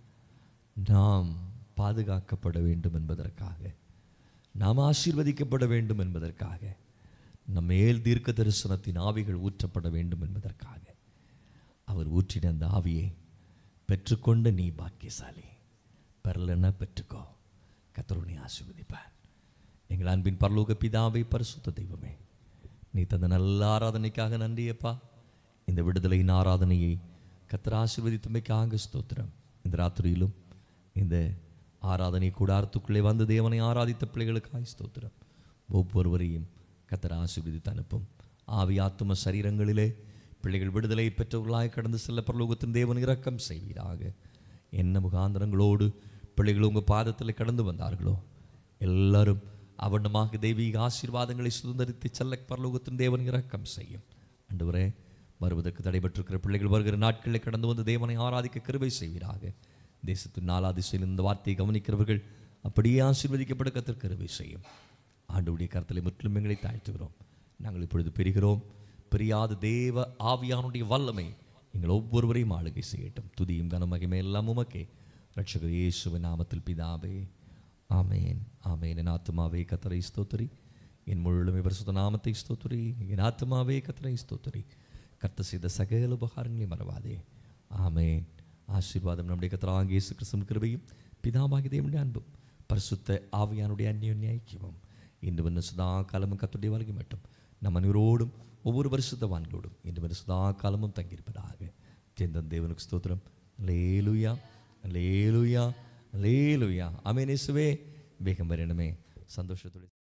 நாம் பாதுகாக்கப்பட வேண்டும் என்பதற்காக நாம் ஆசீர்வதிக்கப்பட வேண்டும் என்பதற்காக நம் மேல் தீர்க்க தரிசனத்தின் ஆவிகள் ஊற்றப்பட வேண்டும் என்பதற்காக அவர் ஊற்றின அந்த ஆவியை பெற்றுக்கொண்ட நீ பாக்கியசாலி பெறலன்னா பெற்றுக்கோ கத்தருணை ஆசீர்வதிப்பார் எங்கள் அன்பின் பரலோக பிதாவை பரிசுத்த தெய்வமே நீ தந்த நல்ல ஆராதனைக்காக நன்றியப்பா இந்த விடுதலையின் ஆராதனையை கத்தர் ஆசீர்வதித்துமைக்காக ஸ்தோத்திரம் இந்த ராத்திரியிலும் இந்த ஆராதனை கூடாரத்துக்குள்ளே வந்து தேவனை ஆராதித்த பிள்ளைகளுக்காக ஸ்தோத்திரம் ஒவ்வொருவரையும் கத்தர் ஆசீர்வதித்து அனுப்பும் ஆவி ஆத்தும சரீரங்களிலே பிள்ளைகள் விடுதலை பெற்றவர்களாய் கடந்து செல்ல பரலோகத்தின் தேவன் இரக்கம் செய்வீராக என்ன முகாந்திரங்களோடு பிள்ளைகள் உங்கள் பாதத்தில் கடந்து வந்தார்களோ எல்லாரும் அவண்ணமாக தெய்வீக ஆசீர்வாதங்களை சுதந்திரித்து செல்ல பரலோகத்தின் தேவன் இரக்கம் செய்யும் ஆண்டவரே வருவதற்கு தடைபட்டிருக்கிற பிள்ளைகள் வருகிற நாட்களில் கடந்து வந்து தேவனை ஆராதிக்க கிருபை செய்வீராக தேசத்தின் நாலாதிசையில் இந்த வார்த்தையை கவனிக்கிறவர்கள் அப்படியே ஆசீர்வதிக்கப்பட கத்தர் கிருபை செய்யும் ஆண்டவுடைய கருத்தலை முற்றிலும் எங்களை தாழ்த்துகிறோம் நாங்கள் இப்பொழுது பெறுகிறோம் பிரியாத தேவ ஆவியானுடைய வல்லமை எங்கள் ஒவ்வொருவரையும் ஆளுகை செய்யட்டும் துதியும் கனமகிமை எல்லாம் உமக்கே ரட்சகர் இயேசுவின் நாமத்தில் பிதாவே ஆமேன் ஆமேன் என் ஆத்துமாவே கத்தரை ஸ்தோத்திரி என் முழுமை பரிசுத்த நாமத்தை ஸ்தோத்திரி என் ஆத்துமாவே கத்தரை ஸ்தோத்திரி கர்த்த செய்த சகல உபகாரங்களையும் மறவாதே ஆமேன் ஆசீர்வாதம் நம்முடைய கத்தராக இயேசு கிறிஸ்துவின் கிருபையும் பிதாவாகிய தேவனுடைய அன்பும் பரிசுத்த ஆவியானுடைய அந்யோன்ய ஐக்கியமும் இன்று வந்து சதா காலமும் கத்துடைய வழங்கி மட்டும் நம் அனைவரோடும் ஒவ்வொரு பரிசுத்தவான்களோடும் இன்று வந்து சதா காலமும் தங்கியிருப்பதாக ஜெந்தன் தேவனுக்கு ஸ்தோத்திரம் லேலுயா லேலுயா லேலுயா அமேனேசுவே வேகம் வரணுமே சந்தோஷத்தோடு